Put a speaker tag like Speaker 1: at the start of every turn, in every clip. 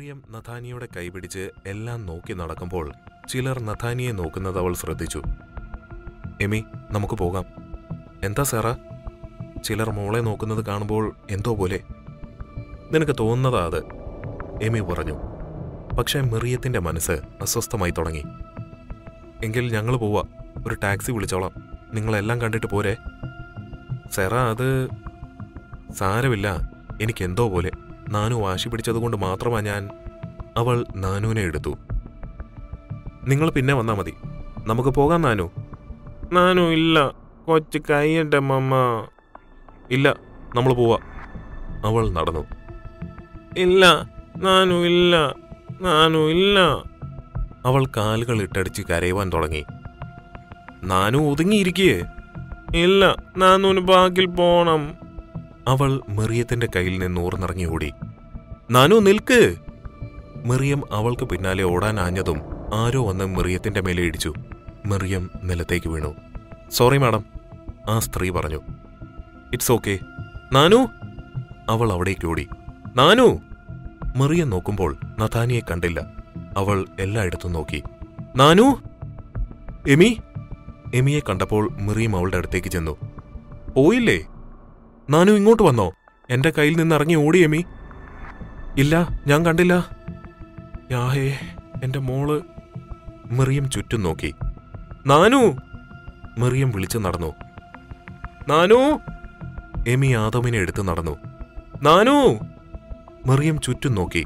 Speaker 1: മറിയം നഥാനിയുടെ കൈപിടിച്ച് എല്ലാം നോക്കി നടക്കുമ്പോൾ ചിലർ നഥാനിയെ നോക്കുന്നത് അവൾ ശ്രദ്ധിച്ചു എമി നമുക്ക് പോകാം എന്താ സാറാ ചിലർ മോളെ നോക്കുന്നത് കാണുമ്പോൾ എന്തോ പോലെ നിനക്ക് തോന്നുന്നതാ അത് എമി പറഞ്ഞു പക്ഷേ മെറിയത്തിന്റെ മനസ്സ് അസ്വസ്ഥമായി തുടങ്ങി എങ്കിൽ ഞങ്ങൾ പോവാ ഒരു ടാക്സി വിളിച്ചോളാം നിങ്ങളെല്ലാം കണ്ടിട്ട് പോരെ സെറ അത് സാരമില്ല എനിക്കെന്തോ പോലെ നാനു വാശി പിടിച്ചതുകൊണ്ട് മാത്രമാ ഞാൻ അവൾ നാനുവിനെ എടുത്തു നിങ്ങൾ പിന്നെ വന്നാ മതി നമുക്ക് പോകാം നാനു നാനു ഇല്ല കൊച്ചു കൈയട്ടെ മമ്മ ഇല്ല നമ്മൾ പോവാ അവൾ നടന്നു ഇല്ല നാനു ഇല്ല നാനു ഇല്ല അവൾ കാലുകൾ ഇട്ടടിച്ച് കരയുവാൻ തുടങ്ങി നാനു ഒതുങ്ങിയിരിക്കേ ഇല്ല നാനൂന് ബാക്കിൽ പോണം അവൾ മെറിയത്തിന്റെ കയ്യിൽ നിന്ന് ഊർന്നിറങ്ങി ഓടി നാനു നിൽക്ക് മെറിയം അവൾക്ക് പിന്നാലെ ഓടാൻ ആഞ്ഞതും ആരോ വന്ന് മെറിയത്തിന്റെ മേലെ ഇടിച്ചു മെറിയം നിലത്തേക്ക് വീണു സോറി മാഡം ആ സ്ത്രീ പറഞ്ഞു ഇറ്റ്സ് ഓക്കെ നാനു അവൾ അവിടേക്ക് ഓടി നാനു മെറിയം നോക്കുമ്പോൾ നഥാനിയെ കണ്ടില്ല അവൾ എല്ലായിടത്തും നോക്കി നാനു എമി എമിയെ കണ്ടപ്പോൾ മെറിയം അവളുടെ അടുത്തേക്ക് ചെന്നു പോയില്ലേ നാനു ഇങ്ങോട്ട് വന്നോ എന്റെ കയ്യിൽ നിന്ന് ഇറങ്ങി ഓടി എമി ഇല്ല ഞാൻ കണ്ടില്ല യാഹേ എന്റെ മോള് മെറിയം ചുറ്റും നോക്കി നാനു മെറിയം വിളിച്ചു നടന്നു നാനു എമി ആദമിനെ എടുത്ത് നടന്നു നാനു മെറിയം ചുറ്റും നോക്കി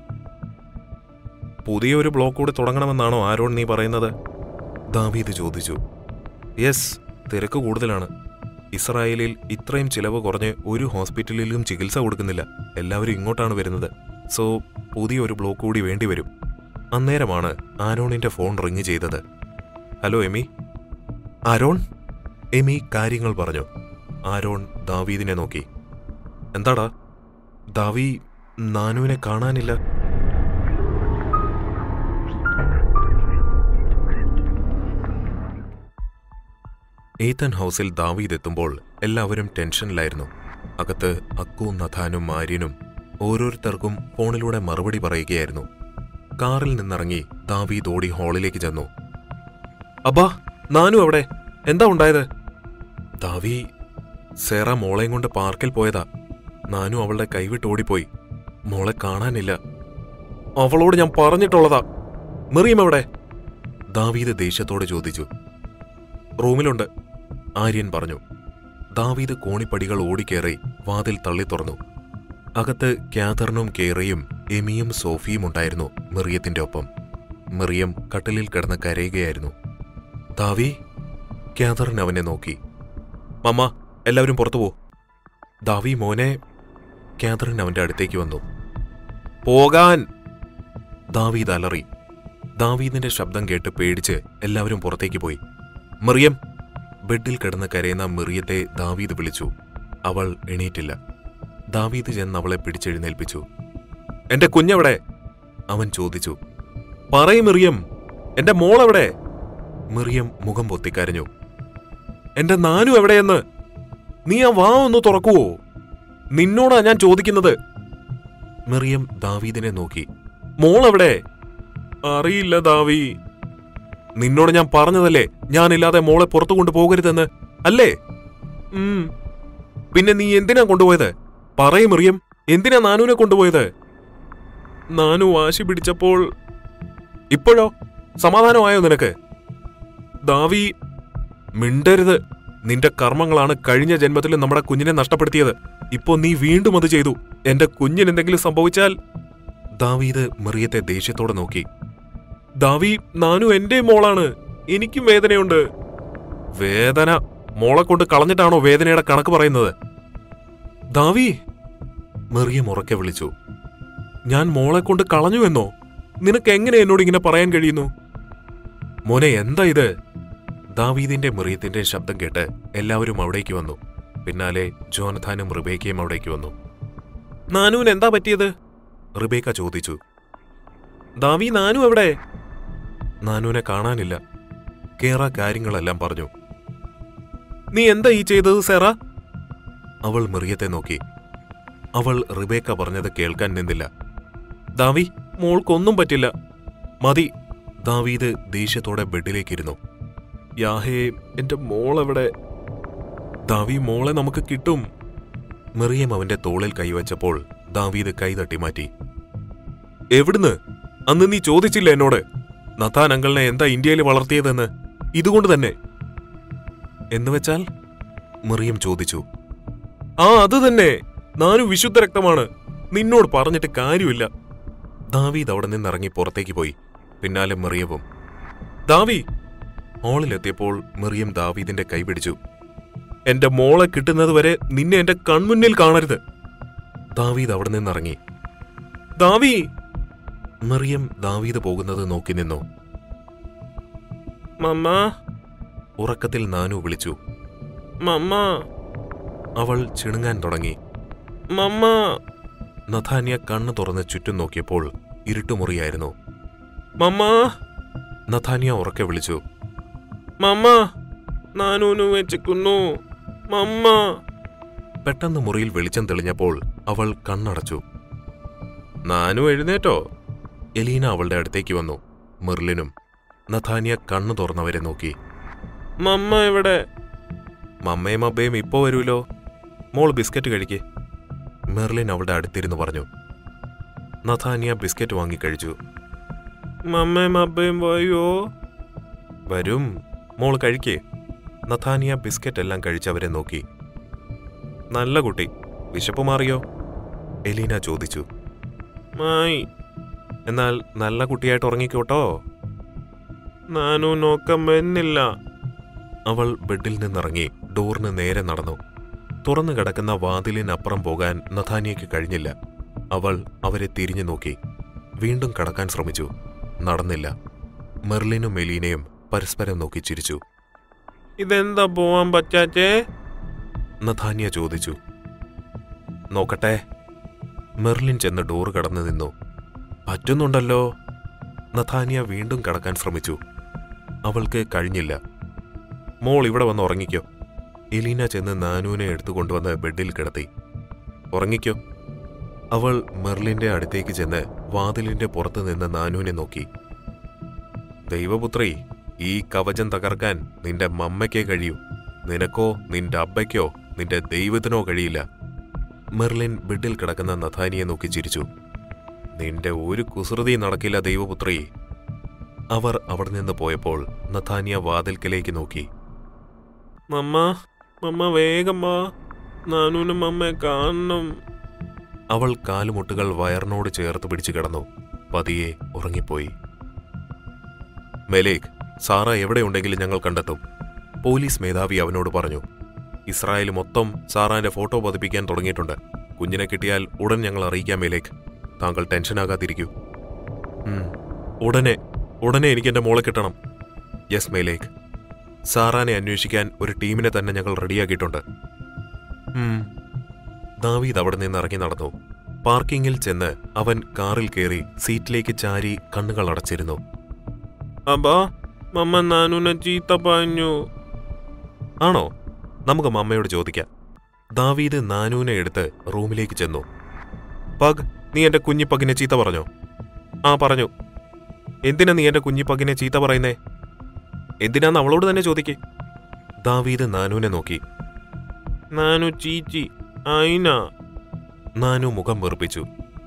Speaker 1: പുതിയൊരു ബ്ലോക്ക് കൂടെ തുടങ്ങണമെന്നാണോ ആരോൺ നീ പറയുന്നത് ദാവീദ് ചോദിച്ചു യെസ് തിരക്ക് കൂടുതലാണ് ഇസ്രായേലിൽ ഇത്രയും ചിലവ് കുറഞ്ഞ് ഒരു ഹോസ്പിറ്റലിലും ചികിത്സ കൊടുക്കുന്നില്ല എല്ലാവരും ഇങ്ങോട്ടാണ് വരുന്നത് സോ പുതിയൊരു ബ്ലോക്ക് കൂടി വേണ്ടിവരും അന്നേരമാണ് ആരോണിന്റെ ഫോൺ റിങ് ചെയ്തത് ഹലോ എമി ആരോൺ എമി കാര്യങ്ങൾ പറഞ്ഞു ആരോൺ ദാവീദിനെ നോക്കി എന്താടാ ദാവി നാനുവിനെ കാണാനില്ല ഏത്തൻ ഹൗസിൽ ദാവീദ് എത്തുമ്പോൾ എല്ലാവരും ടെൻഷനിലായിരുന്നു അകത്ത് അക്കുവും നഥാനും ആര്യനും ഓരോരുത്തർക്കും ഫോണിലൂടെ മറുപടി പറയുകയായിരുന്നു കാറിൽ നിന്നിറങ്ങി ദാവീദ് ഓടി ഹാളിലേക്ക് ചെന്നു അബ്ബാ നാനു അവിടെ എന്താ ഉണ്ടായത് ദാവി സേറ മോളെയും കൊണ്ട് പാർക്കിൽ പോയതാ നാനു അവളുടെ കൈവിട്ട് ഓടിപ്പോയി മോളെ കാണാനില്ല അവളോട് ഞാൻ പറഞ്ഞിട്ടുള്ളതാ മെറിയം എവിടെ ദാവീദ് ദേഷ്യത്തോടെ ചോദിച്ചു റൂമിലുണ്ട് ആര്യൻ പറഞ്ഞു ദാവീദ് കോണിപ്പടികൾ ഓടിക്കേറി വാതിൽ തള്ളി തുറന്നു അകത്ത് ക്യാതറിനും കേറയും എമിയും സോഫിയും ഉണ്ടായിരുന്നു മെറിയത്തിന്റെ ഒപ്പം മെറിയം കട്ടിലിൽ കിടന്ന് കരയുകയായിരുന്നു ദാവി ക്യാതറിൻ അവനെ നോക്കി മമ്മ എല്ലാവരും പുറത്തു പോ ദാവി മോനെ ക്യാതറിൻ അവന്റെ അടുത്തേക്ക് വന്നു പോകാൻ ദാവീദ് അലറി ദാവീദിന്റെ ശബ്ദം കേട്ട് പേടിച്ച് എല്ലാവരും പുറത്തേക്ക് പോയി മെറിയം ബെഡിൽ കിടന്ന് കരയുന്ന മെറിയത്തെ ദാവീദ് വിളിച്ചു അവൾ എണീറ്റില്ല ദാവീദ് ചെന്ന് അവളെ പിടിച്ചെഴുന്നേൽപ്പിച്ചു എന്റെ കുഞ്ഞെവിടെ അവൻ ചോദിച്ചു പറയും മെറിയം എന്റെ മോളെവിടെ മെറിയം മുഖം പൊത്തിക്കരഞ്ഞു എന്റെ നാനു എവിടെയെന്ന് നീ ആ വാ ഒന്ന് തുറക്കുവോ നിന്നോടാ ഞാൻ ചോദിക്കുന്നത് മെറിയം ദാവീദിനെ നോക്കി മോളെവിടെ അറിയില്ല ദാവി നിന്നോട് ഞാൻ പറഞ്ഞതല്ലേ ഞാനില്ലാതെ മോളെ പുറത്തു കൊണ്ടുപോകരുതെന്ന് അല്ലേ ഉം. പിന്നെ നീ എന്തിനാ കൊണ്ടുപോയത് പറയും മെറിയം എന്തിനാ നാനുവിനെ കൊണ്ടുപോയത് നാനു വാശി പിടിച്ചപ്പോൾ ഇപ്പോഴോ സമാധാനമായോ നിനക്ക് ദാവി മിണ്ടരുത് നിന്റെ കർമ്മങ്ങളാണ് കഴിഞ്ഞ ജന്മത്തിൽ നമ്മുടെ കുഞ്ഞിനെ നഷ്ടപ്പെടുത്തിയത് ഇപ്പോ നീ വീണ്ടും അത് ചെയ്തു എന്റെ കുഞ്ഞിന് എന്തെങ്കിലും സംഭവിച്ചാൽ ദാവീദ് മെറിയത്തെ ദേഷ്യത്തോടെ നോക്കി ദാവി നാനു എന്റെ മോളാണ് എനിക്കും വേദനയുണ്ട് വേദന മോളെ കൊണ്ട് കളഞ്ഞിട്ടാണോ വേദനയുടെ കണക്ക് പറയുന്നത് ദാവി മെറിയം ഉറക്കെ വിളിച്ചു ഞാൻ മോളെ കൊണ്ട് കളഞ്ഞു എന്നോ നിനക്ക് എങ്ങനെ എന്നോട് ഇങ്ങനെ പറയാൻ കഴിയുന്നു മോനെ എന്താ ഇത് ദാവീദിന്റെ മെറിയത്തിന്റെ ശബ്ദം കേട്ട് എല്ലാവരും അവിടേക്ക് വന്നു പിന്നാലെ ജോനഥാനും റിബേക്കയും അവിടേക്ക് വന്നു നാനുവിന് എന്താ പറ്റിയത് റിബേക്ക ചോദിച്ചു ദാവി നാനു എവിടെ നാനുവിനെ കാണാനില്ല കേറ കാര്യങ്ങളെല്ലാം പറഞ്ഞു നീ എന്താ ഈ ചെയ്തത് സെറ അവൾ മെറിയത്തെ നോക്കി അവൾ റിബേക്ക പറഞ്ഞത് കേൾക്കാൻ നിന്നില്ല ദാവി മോൾക്കൊന്നും പറ്റില്ല മതി ദാവീദ് ദേഷ്യത്തോടെ ബെഡിലേക്കിരുന്നു യാഹേ എന്റെ മോളെവിടെ ദാവി മോളെ നമുക്ക് കിട്ടും മെറിയം അവന്റെ തോളിൽ കൈവച്ചപ്പോൾ ദാവീദ് കൈ തട്ടി മാറ്റി എവിടുന്ന് അന്ന് നീ ചോദിച്ചില്ല എന്നോട് നഥാൻ അങ്കിളിനെ എന്താ ഇന്ത്യയിൽ വളർത്തിയതെന്ന് ഇതുകൊണ്ട് തന്നെ എന്നുവെച്ചാൽ മെറിയം ചോദിച്ചു ആ അത് തന്നെ നാനും വിശുദ്ധ രക്തമാണ് നിന്നോട് പറഞ്ഞിട്ട് കാര്യമില്ല ദാവീദ് അവിടെ നിന്നിറങ്ങി പുറത്തേക്ക് പോയി പിന്നാലെ മെറിയവും ദാവി ഹാളിലെത്തിയപ്പോൾ മെറിയം ദാവീദിന്റെ കൈ പിടിച്ചു എന്റെ മോളെ കിട്ടുന്നത് വരെ നിന്നെ എന്റെ കൺമുന്നിൽ കാണരുത് ദാവീദ് അവിടെ നിന്നിറങ്ങി ദാവി മെറിയം ദാവീദ് പോകുന്നത് നോക്കി നിന്നു മമ്മ ഉറക്കത്തിൽ നാനു വിളിച്ചു മമ്മ അവൾ ചിണുങ്ങാൻ തുടങ്ങി മമ്മ നഥാന്യ കണ്ണു തുറന്ന് ചുറ്റും നോക്കിയപ്പോൾ ഇരുട്ടുമുറിയായിരുന്നു മമ്മ നഥാന്യ ഉറക്കെ വിളിച്ചു മമ്മ നാനൂനു വെച്ചിക്കുന്നു മമ്മ പെട്ടെന്ന് മുറിയിൽ വെളിച്ചം തെളിഞ്ഞപ്പോൾ അവൾ കണ്ണടച്ചു നാനു എഴുന്നേറ്റോ എലീന അവളുടെ അടുത്തേക്ക് വന്നു മെർലിനും നഥാനിയ കണ്ണു തുറന്നവരെ നോക്കി മമ്മ എവിടെ മമ്മയും അബ്ബയും ഇപ്പോ വരൂലോ മോൾ ബിസ്ക്കറ്റ് കഴിക്ക് മെർലിൻ അവളുടെ അടുത്തിരുന്ന് പറഞ്ഞു നഥാനിയ ബിസ്ക്കറ്റ് വാങ്ങി കഴിച്ചു മമ്മയും അബ്ബയും വയോ വരും മോൾ കഴിക്കേ നഥാനിയ ബിസ്ക്കറ്റ് എല്ലാം കഴിച്ചവരെ നോക്കി നല്ല കുട്ടി വിശപ്പ് മാറിയോ എലീന ചോദിച്ചു മായി എന്നാൽ നല്ല കുട്ടിയായിട്ട് ഉറങ്ങിക്കോട്ടോ നാനു നോക്കം വരുന്നില്ല അവൾ ബെഡിൽ നിന്നിറങ്ങി ഡോറിന് നേരെ നടന്നു തുറന്നു കിടക്കുന്ന വാതിലിനപ്പുറം പോകാൻ നഥാനിയയ്ക്ക് കഴിഞ്ഞില്ല അവൾ അവരെ തിരിഞ്ഞു നോക്കി വീണ്ടും കടക്കാൻ ശ്രമിച്ചു നടന്നില്ല മെർലിനും മെലീനയും പരസ്പരം നോക്കി ചിരിച്ചു ഇതെന്താ പോവാൻ പറ്റാച്ചേ നഥാന്യ ചോദിച്ചു നോക്കട്ടെ മെർലിൻ ചെന്ന് ഡോറ് കടന്നു നിന്നു പറ്റുന്നുണ്ടല്ലോ നഥാനിയ വീണ്ടും കടക്കാൻ ശ്രമിച്ചു അവൾക്ക് കഴിഞ്ഞില്ല മോൾ ഇവിടെ വന്ന് ഉറങ്ങിക്കോ എലീന ചെന്ന് നാനൂനെ എടുത്തുകൊണ്ടുവന്ന് ബെഡിൽ കിടത്തി ഉറങ്ങിക്കോ അവൾ മെർലിന്റെ അടുത്തേക്ക് ചെന്ന് വാതിലിന്റെ പുറത്ത് നിന്ന് നാനൂനെ നോക്കി ദൈവപുത്രി ഈ കവചം തകർക്കാൻ നിന്റെ മമ്മയ്ക്കേ കഴിയൂ നിനക്കോ നിന്റെ അബ്ബയ്ക്കോ നിന്റെ ദൈവത്തിനോ കഴിയില്ല മെർലിൻ ബെഡിൽ കിടക്കുന്ന നഥാനിയെ നോക്കി ചിരിച്ചു നിന്റെ ഒരു കുസൃതി നടക്കില്ല ദൈവപുത്രി അവർ അവിടെ നിന്ന് പോയപ്പോൾ നഥാനിയ വാതിൽക്കലേക്ക് നോക്കി മമ്മ മമ്മ വേഗം വാ നാനൂനും മമ്മയെ കാണണം അവൾ കാലുമുട്ടുകൾ വയറിനോട് ചേർത്ത് പിടിച്ചു കിടന്നു പതിയെ ഉറങ്ങിപ്പോയി മെലേക് സാറ എവിടെയുണ്ടെങ്കിലും ഞങ്ങൾ കണ്ടെത്തും പോലീസ് മേധാവി അവനോട് പറഞ്ഞു ഇസ്രായേൽ മൊത്തം സാറാന്റെ ഫോട്ടോ പതിപ്പിക്കാൻ തുടങ്ങിയിട്ടുണ്ട് കുഞ്ഞിനെ കിട്ടിയാൽ ഉടൻ ഞങ്ങൾ അറിയിക്കാം മേലേക്ക് താങ്കൾ ടെൻഷനാകാതിരിക്കൂ ഉം, ഉടനെ ഉടനെ എനിക്ക് എന്റെ മോളെ കിട്ടണം യെസ് മേലേക്ക് സാറാനെ അന്വേഷിക്കാൻ ഒരു ടീമിനെ തന്നെ ഞങ്ങൾ റെഡിയാക്കിയിട്ടുണ്ട് ഉം. ദാവീദ് അവിടെ നിന്ന് ഇറങ്ങി നടന്നു പാർക്കിങ്ങിൽ ചെന്ന് അവൻ കാറിൽ കയറി സീറ്റിലേക്ക് ചാരി കണ്ണുകൾ അടച്ചിരുന്നു അബാ മമ്മ നാനുനെ ചീത്ത പറഞ്ഞു ആണോ നമുക്ക് മമ്മയോട് ചോദിക്കാം ദാവീദ് നാനൂനെ എടുത്ത് റൂമിലേക്ക് ചെന്നു പഗ് നീ എന്റെ കുഞ്ഞിപ്പകിനെ ചീത്ത പറഞ്ഞോ ആ പറഞ്ഞു എന്തിനാ നീ എന്റെ കുഞ്ഞിപ്പകിനെ ചീത്ത പറയുന്നേ എന്തിനാന്ന് അവളോട് തന്നെ ചോദിക്കേ ദാവീദ് നാനൂനെ നോക്കി നാനു ചീച്ചി അയിന നാനു മുഖം വെറുപ്പിച്ചു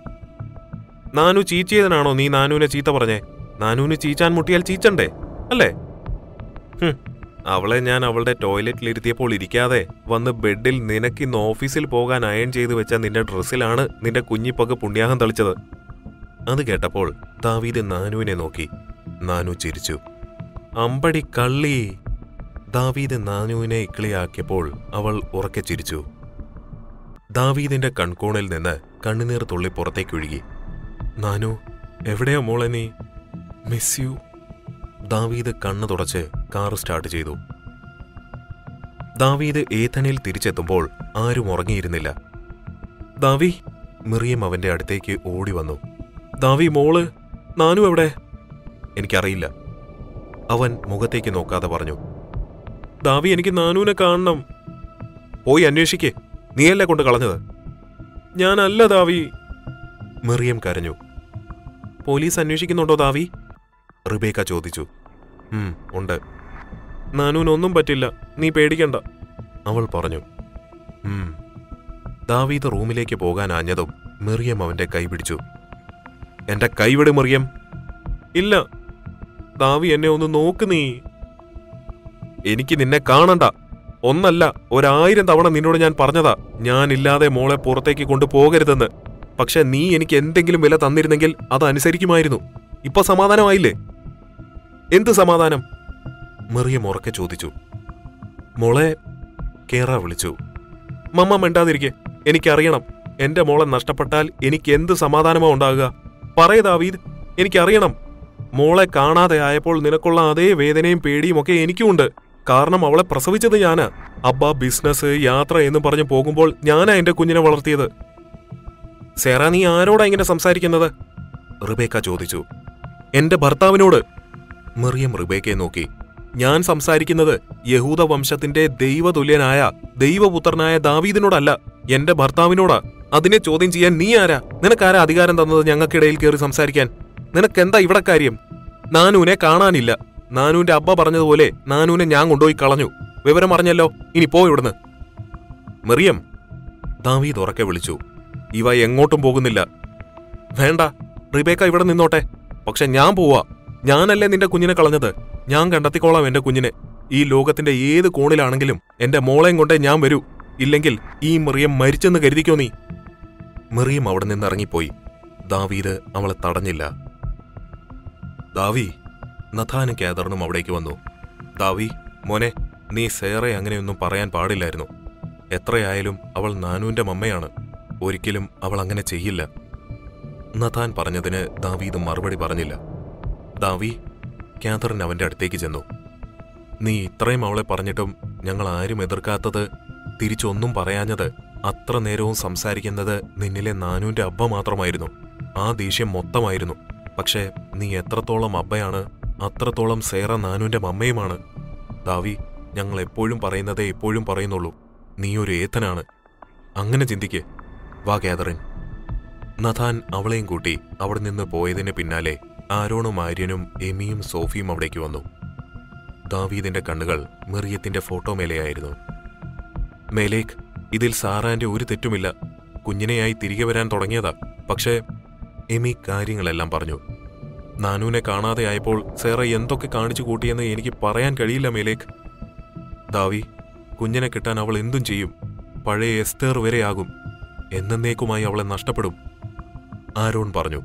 Speaker 1: നാനു ചീച്ചിയതിനാണോ നീ നാനൂനെ ചീത്ത പറഞ്ഞേ നാനൂന് ചീച്ചാൻ മുട്ടിയാൽ ചീച്ചണ്ടേ അല്ലേ ഹും, അവളെ ഞാൻ അവളുടെ ടോയ്ലറ്റിലിരുത്തിയപ്പോൾ ഇരിക്കാതെ വന്ന് ബെഡിൽ നിനക്കിന്ന് ഓഫീസിൽ പോകാൻ അയൺ ചെയ്തു വെച്ച നിന്റെ ഡ്രസ്സിലാണ് നിന്റെ കുഞ്ഞിപ്പക് പുണ്യാഹം തളിച്ചത് അത് കേട്ടപ്പോൾ ദാവീദ് നാനുവിനെ നോക്കി നാനു ചിരിച്ചു അമ്പടി കള്ളി ദാവീദ് നാനുവിനെ ഇക്കിളിയാക്കിയപ്പോൾ അവൾ ഉറക്കെ ചിരിച്ചു ദാവീദിന്റെ കൺകോണിൽ നിന്ന് കണ്ണുനീർ തുള്ളി പുറത്തേക്കൊഴുകി നാനു എവിടെയാ മോളെ നീ മിസ് യു ദാവീദ് കണ്ണു തുടച്ച് കാർ സ്റ്റാർട്ട് ചെയ്തു ദാവീദ് ഏഥനിൽ തിരിച്ചെത്തുമ്പോൾ ആരും ഉറങ്ങിയിരുന്നില്ല ദാവി മിറിയം അവന്റെ അടുത്തേക്ക് ഓടി വന്നു ദാവി മോള് നാനു എവിടെ എനിക്കറിയില്ല അവൻ മുഖത്തേക്ക് നോക്കാതെ പറഞ്ഞു ദാവി എനിക്ക് നാനൂനെ കാണണം പോയി അന്വേഷിക്കേ നീയല്ലേ കൊണ്ട് കളഞ്ഞത് ഞാനല്ല ദാവി മിറിയം കരഞ്ഞു പോലീസ് അന്വേഷിക്കുന്നുണ്ടോ ദാവി റിബേക്ക ചോദിച്ചു ഉം ഉണ്ട് നാനൂനൊന്നും പറ്റില്ല നീ പേടിക്കണ്ട അവൾ പറഞ്ഞു ഉം ദാവീദ് റൂമിലേക്ക് പോകാൻ ആഞ്ഞതും മെറിയം അവന്റെ കൈ പിടിച്ചു എന്റെ കൈവിട് മെറിയം ഇല്ല ദാവി എന്നെ ഒന്ന് നോക്ക് നീ എനിക്ക് നിന്നെ കാണണ്ട ഒന്നല്ല ഒരായിരം തവണ നിന്നോട് ഞാൻ പറഞ്ഞതാ ഞാനില്ലാതെ മോളെ പുറത്തേക്ക് കൊണ്ടുപോകരുതെന്ന് പക്ഷെ നീ എനിക്ക് എന്തെങ്കിലും വില തന്നിരുന്നെങ്കിൽ അത് അനുസരിക്കുമായിരുന്നു ഇപ്പൊ സമാധാനമായില്ലേ എന്ത് സമാധാനം മെറിയം ഉറക്കെ ചോദിച്ചു മോളെ കേറ വിളിച്ചു മമ്മ മിണ്ടാതിരിക്കെ എനിക്കറിയണം എന്റെ മോളെ നഷ്ടപ്പെട്ടാൽ എനിക്ക് എന്ത് സമാധാനമാ ഉണ്ടാകുക പറയ ദാവീദ് എനിക്കറിയണം മോളെ കാണാതെ ആയപ്പോൾ നിനക്കുള്ള അതേ വേദനയും പേടിയും ഒക്കെ എനിക്കുമുണ്ട് കാരണം അവളെ പ്രസവിച്ചത് ഞാനാ അബ്ബ ബിസിനസ് യാത്ര എന്ന് പറഞ്ഞു പോകുമ്പോൾ ഞാനാ എന്റെ കുഞ്ഞിനെ വളർത്തിയത് സേറ നീ ആരോടാ ഇങ്ങനെ സംസാരിക്കുന്നത് റിബേക്ക ചോദിച്ചു എന്റെ ഭർത്താവിനോട് മെറിയം റിബേക്കയെ നോക്കി ഞാൻ സംസാരിക്കുന്നത് യഹൂദ വംശത്തിന്റെ ദൈവതുല്യനായ ദൈവപുത്രനായ ദാവീദിനോടല്ല എന്റെ ഭർത്താവിനോടാ അതിനെ ചോദ്യം ചെയ്യാൻ നീ ആരാ നിനക്കാരാ അധികാരം തന്നത് ഞങ്ങൾക്കിടയിൽ കയറി സംസാരിക്കാൻ നിനക്കെന്താ ഇവിടെ കാര്യം നാനൂനെ കാണാനില്ല നാനൂന്റെ അബ്ബ പറഞ്ഞതുപോലെ നാനൂനെ ഞാൻ കൊണ്ടുപോയി കളഞ്ഞു വിവരം അറിഞ്ഞല്ലോ ഇനി പോ ഇവിടുന്ന് മെറിയം ദാവീദ് ഉറക്കെ വിളിച്ചു ഇവ എങ്ങോട്ടും പോകുന്നില്ല വേണ്ട റിബേക്ക ഇവിടെ നിന്നോട്ടെ പക്ഷെ ഞാൻ പോവാ ഞാനല്ലേ നിന്റെ കുഞ്ഞിനെ കളഞ്ഞത് ഞാൻ കണ്ടെത്തിക്കോളാം എന്റെ കുഞ്ഞിനെ ഈ ലോകത്തിന്റെ ഏത് കോണിലാണെങ്കിലും എന്റെ മോളെയും കൊണ്ടേ ഞാൻ വരൂ ഇല്ലെങ്കിൽ ഈ മെറിയം മരിച്ചെന്ന് കരുതിക്കോ നീ മെറിയം അവിടെ നിന്ന് ഇറങ്ങിപ്പോയി ദാവീദ് അവളെ തടഞ്ഞില്ല ദാവി നഥാനും കേദറിനും അവിടേക്ക് വന്നു ദാവി മോനെ നീ സേറെ അങ്ങനെയൊന്നും പറയാൻ പാടില്ലായിരുന്നു എത്രയായാലും അവൾ നാനൂന്റെ മമ്മയാണ് ഒരിക്കലും അവൾ അങ്ങനെ ചെയ്യില്ല നഥാൻ പറഞ്ഞതിന് ദാവീദ് മറുപടി പറഞ്ഞില്ല ദാവി കാതറിൻ അവന്റെ അടുത്തേക്ക് ചെന്നു നീ ഇത്രയും അവളെ പറഞ്ഞിട്ടും ഞങ്ങൾ ആരും എതിർക്കാത്തത് തിരിച്ചൊന്നും പറയാഞ്ഞത് അത്ര നേരവും സംസാരിക്കുന്നത് നിന്നിലെ നാനൂന്റെ അബ്ബ മാത്രമായിരുന്നു ആ ദേഷ്യം മൊത്തമായിരുന്നു പക്ഷേ നീ എത്രത്തോളം അബ്ബയാണ് അത്രത്തോളം സേറ നാനൂന്റെ മമ്മയുമാണ് ദാവി ഞങ്ങൾ എപ്പോഴും പറയുന്നതേ എപ്പോഴും പറയുന്നുള്ളൂ നീ ഒരു ഏത്തനാണ് അങ്ങനെ ചിന്തിക്ക് വാ കാതറിൻ നഥാൻ അവളെയും കൂട്ടി അവിടെ നിന്ന് പോയതിന് പിന്നാലെ ആരോണും ആര്യനും എമിയും സോഫിയും അവിടേക്ക് വന്നു ദാവീദിന്റെ കണ്ണുകൾ മെറിയത്തിന്റെ ഫോട്ടോ മേലെയായിരുന്നു മേലേക്ക് ഇതിൽ സാറാന്റെ ഒരു തെറ്റുമില്ല കുഞ്ഞിനെയായി തിരികെ വരാൻ തുടങ്ങിയതാ പക്ഷേ എമി കാര്യങ്ങളെല്ലാം പറഞ്ഞു നാനൂനെ കാണാതെ ആയപ്പോൾ സേറ എന്തൊക്കെ കാണിച്ചു കൂട്ടിയെന്ന് എനിക്ക് പറയാൻ കഴിയില്ല മേലേക്ക് ദാവി കുഞ്ഞിനെ കിട്ടാൻ അവൾ എന്തും ചെയ്യും പഴയ എസ്തേർ വരെയാകും എന്നേക്കുമായി അവളെ നഷ്ടപ്പെടും ആരോൺ പറഞ്ഞു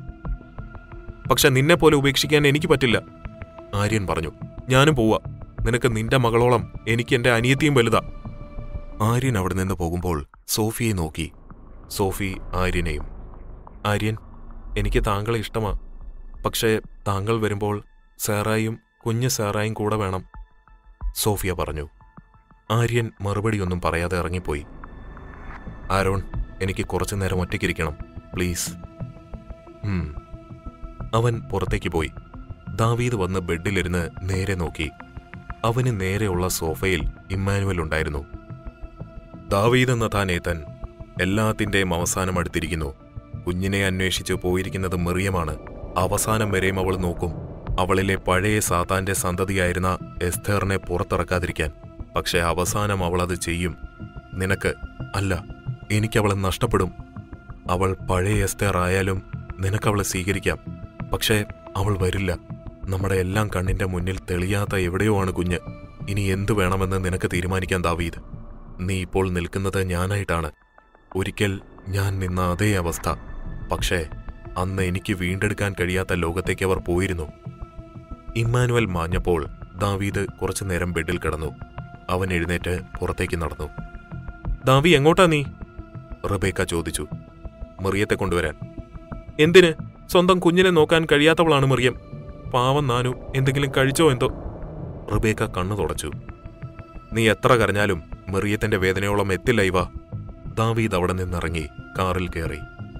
Speaker 1: പക്ഷെ നിന്നെ പോലെ ഉപേക്ഷിക്കാൻ എനിക്ക് പറ്റില്ല ആര്യൻ പറഞ്ഞു ഞാനും പോവാ നിനക്ക് നിന്റെ മകളോളം എനിക്ക് എന്റെ അനിയത്തിയും വലുതാ ആര്യൻ അവിടെ നിന്ന് പോകുമ്പോൾ സോഫിയെ നോക്കി സോഫി ആര്യനെയും ആര്യൻ എനിക്ക് താങ്കളെ ഇഷ്ടമാ പക്ഷേ താങ്കൾ വരുമ്പോൾ സാറായും കുഞ്ഞ് സാറായും കൂടെ വേണം സോഫിയ പറഞ്ഞു ആര്യൻ മറുപടിയൊന്നും പറയാതെ ഇറങ്ങിപ്പോയി ആരോൺ എനിക്ക് കുറച്ചു നേരം ഒറ്റയ്ക്കിരിക്കണം പ്ലീസ് ഉം. അവൻ പുറത്തേക്ക് പോയി ദാവീദ് വന്ന് ബെഡിലിരുന്ന് നേരെ നോക്കി അവന് നേരെയുള്ള സോഫയിൽ ഇമ്മാനുവൽ ഉണ്ടായിരുന്നു ദാവീദ് എന്ന താനേതൻ എല്ലാത്തിന്റെയും അവസാനം അടുത്തിരിക്കുന്നു കുഞ്ഞിനെ അന്വേഷിച്ച് പോയിരിക്കുന്നത് മെറിയമാണ് അവസാനം വരെയും അവൾ നോക്കും അവളിലെ പഴയ സാത്താന്റെ സന്തതിയായിരുന്ന എസ്തേറിനെ പുറത്തിറക്കാതിരിക്കാൻ പക്ഷെ അവസാനം അവൾ അത് ചെയ്യും നിനക്ക് അല്ല എനിക്കവളെ നഷ്ടപ്പെടും അവൾ പഴയ എസ്തേർ ആയാലും നിനക്കവളെ സ്വീകരിക്കാം പക്ഷേ അവൾ വരില്ല നമ്മുടെ എല്ലാം കണ്ണിന്റെ മുന്നിൽ തെളിയാത്ത എവിടെയോ ആണ് കുഞ്ഞ് ഇനി എന്തു വേണമെന്ന് നിനക്ക് തീരുമാനിക്കാൻ ദാവീദ് നീ ഇപ്പോൾ നിൽക്കുന്നത് ഞാനായിട്ടാണ് ഒരിക്കൽ ഞാൻ നിന്ന അതേ അവസ്ഥ പക്ഷേ അന്ന് എനിക്ക് വീണ്ടെടുക്കാൻ കഴിയാത്ത ലോകത്തേക്ക് അവർ പോയിരുന്നു ഇമ്മാനുവൽ മാഞ്ഞപ്പോൾ ദാവീദ് കുറച്ചു നേരം ബെഡിൽ കിടന്നു അവൻ എഴുന്നേറ്റ് പുറത്തേക്ക് നടന്നു ദാവി എങ്ങോട്ടാ നീ റബേക്ക ചോദിച്ചു മെറിയത്തെ കൊണ്ടുവരാൻ എന്തിന് സ്വന്തം കുഞ്ഞിനെ നോക്കാൻ കഴിയാത്തവളാണ് മെറിയം പാവം നാനു എന്തെങ്കിലും കഴിച്ചോ എന്തോ റിബേക്ക കണ്ണു തുടച്ചു നീ എത്ര കരഞ്ഞാലും മെറിയത്തിന്റെ വേദനയോളം എത്തില്ല ഇവ ദാവീദ് അവിടെ നിന്നിറങ്ങി കാറിൽ കയറി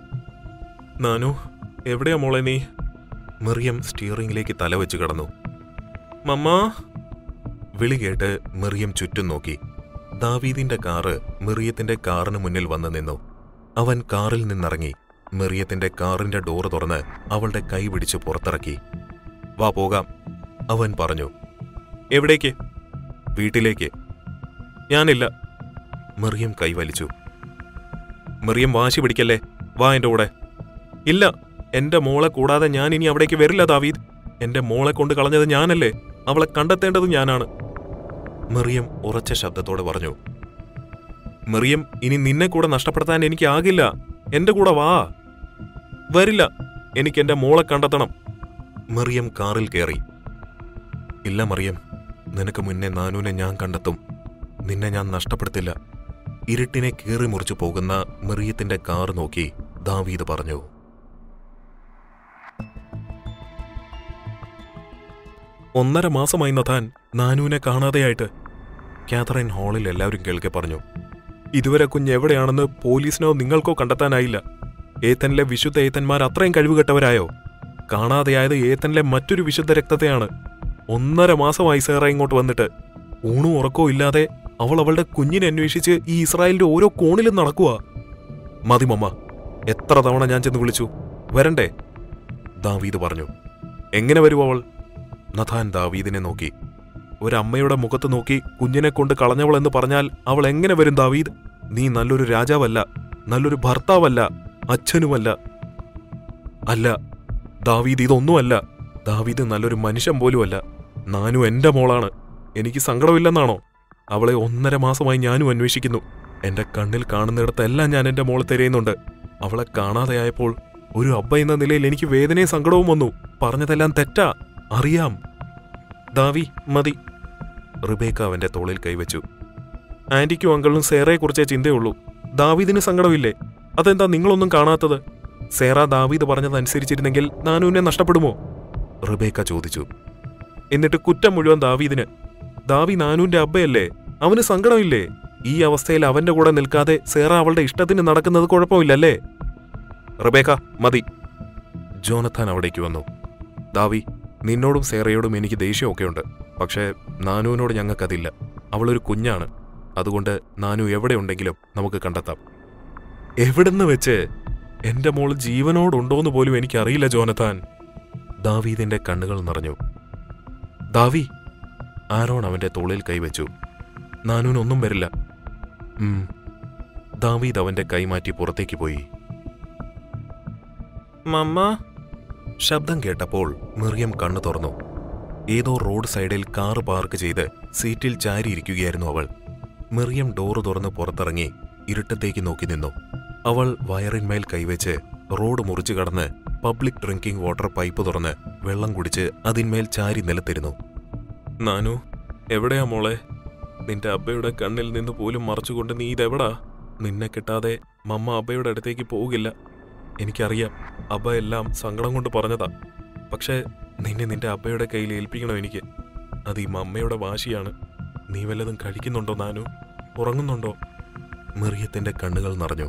Speaker 1: നാനു എവിടെയാ മോളെ നീ മെറിയം സ്റ്റിയറിംഗിലേക്ക് തലവെച്ച് കിടന്നു മമ്മാ വിളി കേട്ട് മെറിയം ചുറ്റും നോക്കി ദാവീദിന്റെ കാറ് മെറിയത്തിന്റെ കാറിന് മുന്നിൽ വന്നു നിന്നു അവൻ കാറിൽ നിന്നിറങ്ങി മെറിയത്തിന്റെ കാറിന്റെ ഡോറ് തുറന്ന് അവളുടെ കൈ പിടിച്ച് പുറത്തിറക്കി വാ പോകാം അവൻ പറഞ്ഞു എവിടേക്ക് വീട്ടിലേക്ക് ഞാനില്ല മെറിയം കൈവലിച്ചു മെറിയം വാശി പിടിക്കല്ലേ വാ എൻ്റെ കൂടെ ഇല്ല എന്റെ മോളെ കൂടാതെ ഞാൻ ഇനി അവിടേക്ക് വരില്ല ദാവീദ് എന്റെ മോളെ കൊണ്ട് കളഞ്ഞത് ഞാനല്ലേ അവളെ കണ്ടെത്തേണ്ടത് ഞാനാണ് മെറിയം ഉറച്ച ശബ്ദത്തോടെ പറഞ്ഞു മെറിയം ഇനി നിന്നെ കൂടെ നഷ്ടപ്പെടുത്താൻ എനിക്ക് ആകില്ല എന്റെ കൂടെ വാ വരില്ല എനിക്ക് എന്റെ മോളെ കണ്ടെത്തണം മെറിയം കാറിൽ കയറി ഇല്ല മറിയം നിനക്ക് മുന്നേ നാനൂനെ ഞാൻ കണ്ടെത്തും നിന്നെ ഞാൻ നഷ്ടപ്പെടുത്തില്ല ഇരുട്ടിനെ കീറി മുറിച്ചു പോകുന്ന മെറിയത്തിന്റെ കാർ നോക്കി ദാവീദ് പറഞ്ഞു ഒന്നര മാസമായി നഥാൻ നാനൂനെ കാണാതെയായിട്ട് കാതറിൻ ഹാളിൽ എല്ലാവരും കേൾക്കെ പറഞ്ഞു ഇതുവരെ കുഞ്ഞ് എവിടെയാണെന്ന് പോലീസിനോ നിങ്ങൾക്കോ കണ്ടെത്താനായില്ല ഏത്തനിലെ വിശുദ്ധ ഏത്തന്മാർ അത്രയും കഴിവുകെട്ടവരായോ കാണാതെയായത് ഏത്തനിലെ മറ്റൊരു വിശുദ്ധ രക്തത്തെയാണ് ഒന്നര മാസമായി സേറ ഇങ്ങോട്ട് വന്നിട്ട് ഊണും ഉറക്കവും ഇല്ലാതെ അവൾ അവളുടെ കുഞ്ഞിനെ അന്വേഷിച്ച് ഈ ഇസ്രായേലിന്റെ ഓരോ കോണിലും നടക്കുക മതി മമ്മ എത്ര തവണ ഞാൻ ചെന്ന് വിളിച്ചു വരണ്ടേ ദാവീദ് പറഞ്ഞു എങ്ങനെ വരും അവൾ നഥാൻ ദാവീദിനെ നോക്കി ഒരമ്മയുടെ മുഖത്ത് നോക്കി കുഞ്ഞിനെ കൊണ്ട് കളഞ്ഞവൾ എന്ന് പറഞ്ഞാൽ അവൾ എങ്ങനെ വരും ദാവീദ് നീ നല്ലൊരു രാജാവല്ല നല്ലൊരു ഭർത്താവല്ല അച്ഛനുമല്ല അല്ല ദാവീദ് ഇതൊന്നുമല്ല ദാവീദ് നല്ലൊരു മനുഷ്യൻ പോലുമല്ല നാനും എന്റെ മോളാണ് എനിക്ക് സങ്കടമില്ലെന്നാണോ അവളെ ഒന്നര മാസമായി ഞാനും അന്വേഷിക്കുന്നു എന്റെ കണ്ണിൽ കാണുന്നിടത്തെല്ലാം ഞാൻ എന്റെ മോളെ തിരയുന്നുണ്ട് അവളെ കാണാതെയായപ്പോൾ ഒരു അബ്ബ എന്ന നിലയിൽ എനിക്ക് വേദനയും സങ്കടവും വന്നു പറഞ്ഞതെല്ലാം തെറ്റാ അറിയാം ദാവി മതി റിബേക്ക അവന്റെ തോളിൽ കൈവച്ചു ആന്റിക്കും അങ്കിളിനും സേറയെക്കുറിച്ചേ ചിന്തയുള്ളൂ ദാവീദിന് സങ്കടമില്ലേ അതെന്താ നിങ്ങളൊന്നും കാണാത്തത് സേറ ദാവീദ് പറഞ്ഞതനുസരിച്ചിരുന്നെങ്കിൽ നാനൂനെ നഷ്ടപ്പെടുമോ റിബേക്ക ചോദിച്ചു എന്നിട്ട് കുറ്റം മുഴുവൻ ദാവീദിന് ദാവി നാനൂന്റെ അബ്ബയല്ലേ അവന് സങ്കടമില്ലേ ഈ അവസ്ഥയിൽ അവന്റെ കൂടെ നിൽക്കാതെ സേറ അവളുടെ ഇഷ്ടത്തിന് നടക്കുന്നത് കുഴപ്പമില്ലല്ലേ റിബേക്ക മതി ജോനത്താൻ അവിടേക്ക് വന്നു ദാവി നിന്നോടും സേറയോടും എനിക്ക് ദേഷ്യമൊക്കെ ഉണ്ട് പക്ഷേ നാനുവിനോട് ഞങ്ങൾക്കതില്ല അവളൊരു കുഞ്ഞാണ് അതുകൊണ്ട് നാനു എവിടെയുണ്ടെങ്കിലും നമുക്ക് കണ്ടെത്താം എവിടുന്ന് വെച്ച് എന്റെ മോൾ ജീവനോടുണ്ടോന്ന് പോലും എനിക്കറിയില്ല ജോനത്താൻ ദാവീദിന്റെ കണ്ണുകൾ നിറഞ്ഞു ദാവി ആരോൺ അവന്റെ തോളിൽ കൈവച്ചു നാനൂനൊന്നും വരില്ല ഉം. ദാവീദ് അവന്റെ കൈമാറ്റി പുറത്തേക്ക് പോയി മമ്മ ശബ്ദം കേട്ടപ്പോൾ മിറിയം കണ്ണു തുറന്നു ഏതോ റോഡ് സൈഡിൽ കാർ പാർക്ക് ചെയ്ത് സീറ്റിൽ ചാരിയിരിക്കുകയായിരുന്നു അവൾ മിറിയം ഡോറ് തുറന്ന് പുറത്തിറങ്ങി ഇരുട്ടത്തേക്ക് നോക്കി നിന്നു അവൾ വയറിന്മേൽ കൈവച്ച് റോഡ് മുറിച്ചു കടന്ന് പബ്ലിക് ഡ്രിങ്കിംഗ് വാട്ടർ പൈപ്പ് തുറന്ന് വെള്ളം കുടിച്ച് അതിന്മേൽ ചാരി നിലത്തിരുന്നു നാനു എവിടെയാ മോളെ നിന്റെ അബ്ബയുടെ കണ്ണിൽ നിന്ന് പോലും മറച്ചുകൊണ്ട് നീ ഇതെവിടാ നിന്നെ കിട്ടാതെ മമ്മ അബ്ബയുടെ അടുത്തേക്ക് പോകില്ല എനിക്കറിയാം അബ്ബ എല്ലാം സങ്കടം കൊണ്ട് പറഞ്ഞതാ പക്ഷേ നിന്നെ നിന്റെ അബ്ബയുടെ കയ്യിൽ ഏൽപ്പിക്കണം എനിക്ക് അത് ഈ മമ്മയുടെ വാശിയാണ് നീ വല്ലതും കഴിക്കുന്നുണ്ടോ നാനു ഉറങ്ങുന്നുണ്ടോ മെറിയത്തിന്റെ കണ്ണുകൾ നിറഞ്ഞു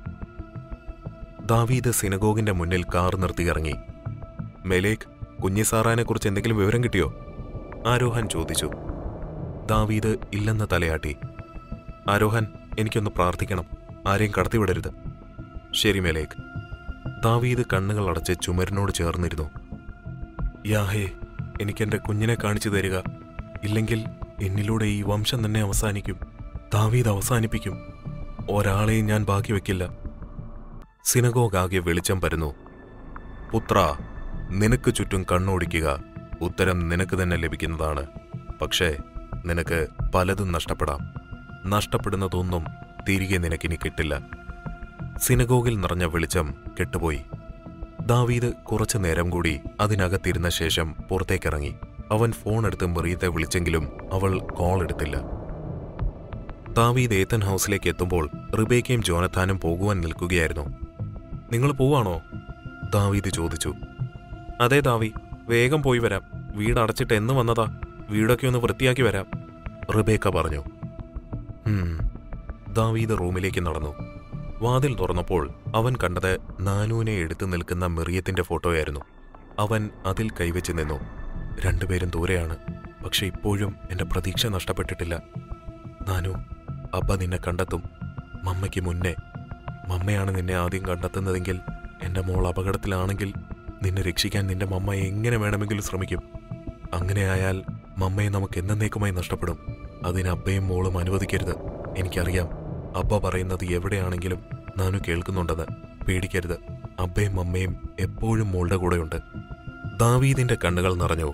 Speaker 1: ദാവീദ് സിനഗോഗിന്റെ മുന്നിൽ കാർ നിർത്തി ഇറങ്ങി മെലേക്ക് കുഞ്ഞിസാറാനെ കുറിച്ച് എന്തെങ്കിലും വിവരം കിട്ടിയോ ആരോഹൻ ചോദിച്ചു ദാവീദ് ഇല്ലെന്ന് തലയാട്ടി ആരോഹൻ എനിക്കൊന്ന് പ്രാർത്ഥിക്കണം ആരെയും കടത്തിവിടരുത് ശരി മെലേക്ക് ദാവീദ് കണ്ണുകൾ അടച്ച് ചുമരിനോട് ചേർന്നിരുന്നു യാഹേ എനിക്കെന്റെ കുഞ്ഞിനെ കാണിച്ചു തരിക ഇല്ലെങ്കിൽ എന്നിലൂടെ ഈ വംശം തന്നെ അവസാനിക്കും ദാവീദ് അവസാനിപ്പിക്കും ഒരാളെയും ഞാൻ ബാക്കി വെക്കില്ല സിനഗോഗാകെ വെളിച്ചം പരന്നു പുത്ര നിനക്ക് ചുറ്റും കണ്ണോടിക്കുക ഉത്തരം നിനക്ക് തന്നെ ലഭിക്കുന്നതാണ് പക്ഷേ നിനക്ക് പലതും നഷ്ടപ്പെടാം നഷ്ടപ്പെടുന്നതൊന്നും തിരികെ നിനക്കിനി കിട്ടില്ല സിനഗോഗിൽ നിറഞ്ഞ വെളിച്ചം കെട്ടുപോയി ദാവീദ് കുറച്ചു നേരം കൂടി അതിനകത്തിരുന്ന ശേഷം പുറത്തേക്കിറങ്ങി അവൻ ഫോൺ എടുത്ത് മെറിയത്തെ വിളിച്ചെങ്കിലും അവൾ കോൾ എടുത്തില്ല ദാവീദ് ഏത്തൻ ഹൗസിലേക്ക് എത്തുമ്പോൾ റിബേക്കയും ജോനത്താനും പോകുവാൻ നിൽക്കുകയായിരുന്നു നിങ്ങൾ പോവാണോ ദാവീദ് ചോദിച്ചു അതെ ദാവി വേഗം പോയി വരാം വീട് അടച്ചിട്ട് എന്ന് വന്നതാ വീടൊക്കെ ഒന്ന് വൃത്തിയാക്കി വരാം റിബേക്ക പറഞ്ഞു "ഹും." ദാവീദ് റൂമിലേക്ക് നടന്നു വാതിൽ തുറന്നപ്പോൾ അവൻ കണ്ടത് നാനൂനെ എടുത്തു നിൽക്കുന്ന മെറിയത്തിന്റെ ഫോട്ടോയായിരുന്നു അവൻ അതിൽ കൈവച്ച് നിന്നു രണ്ടുപേരും ദൂരെയാണ് പക്ഷെ ഇപ്പോഴും എന്റെ പ്രതീക്ഷ നഷ്ടപ്പെട്ടിട്ടില്ല നാനു അബ്ബ നിന്നെ കണ്ടെത്തും മമ്മയ്ക്ക് മുന്നേ മമ്മയാണ് നിന്നെ ആദ്യം കണ്ടെത്തുന്നതെങ്കിൽ എന്റെ മോൾ അപകടത്തിലാണെങ്കിൽ നിന്നെ രക്ഷിക്കാൻ നിന്റെ മമ്മ എങ്ങനെ വേണമെങ്കിലും ശ്രമിക്കും അങ്ങനെയായാൽ മമ്മയെ നമുക്ക് എന്നേക്കുമായി നഷ്ടപ്പെടും അതിന് അബ്ബയും മോളും അനുവദിക്കരുത് എനിക്കറിയാം അബ്ബ പറയുന്നത് എവിടെയാണെങ്കിലും നാനു കേൾക്കുന്നുണ്ടെന്ന് പേടിക്കരുത് അബ്ബയും മമ്മയും എപ്പോഴും മോളുടെ കൂടെയുണ്ട് ദാവീദിന്റെ കണ്ണുകൾ നിറഞ്ഞു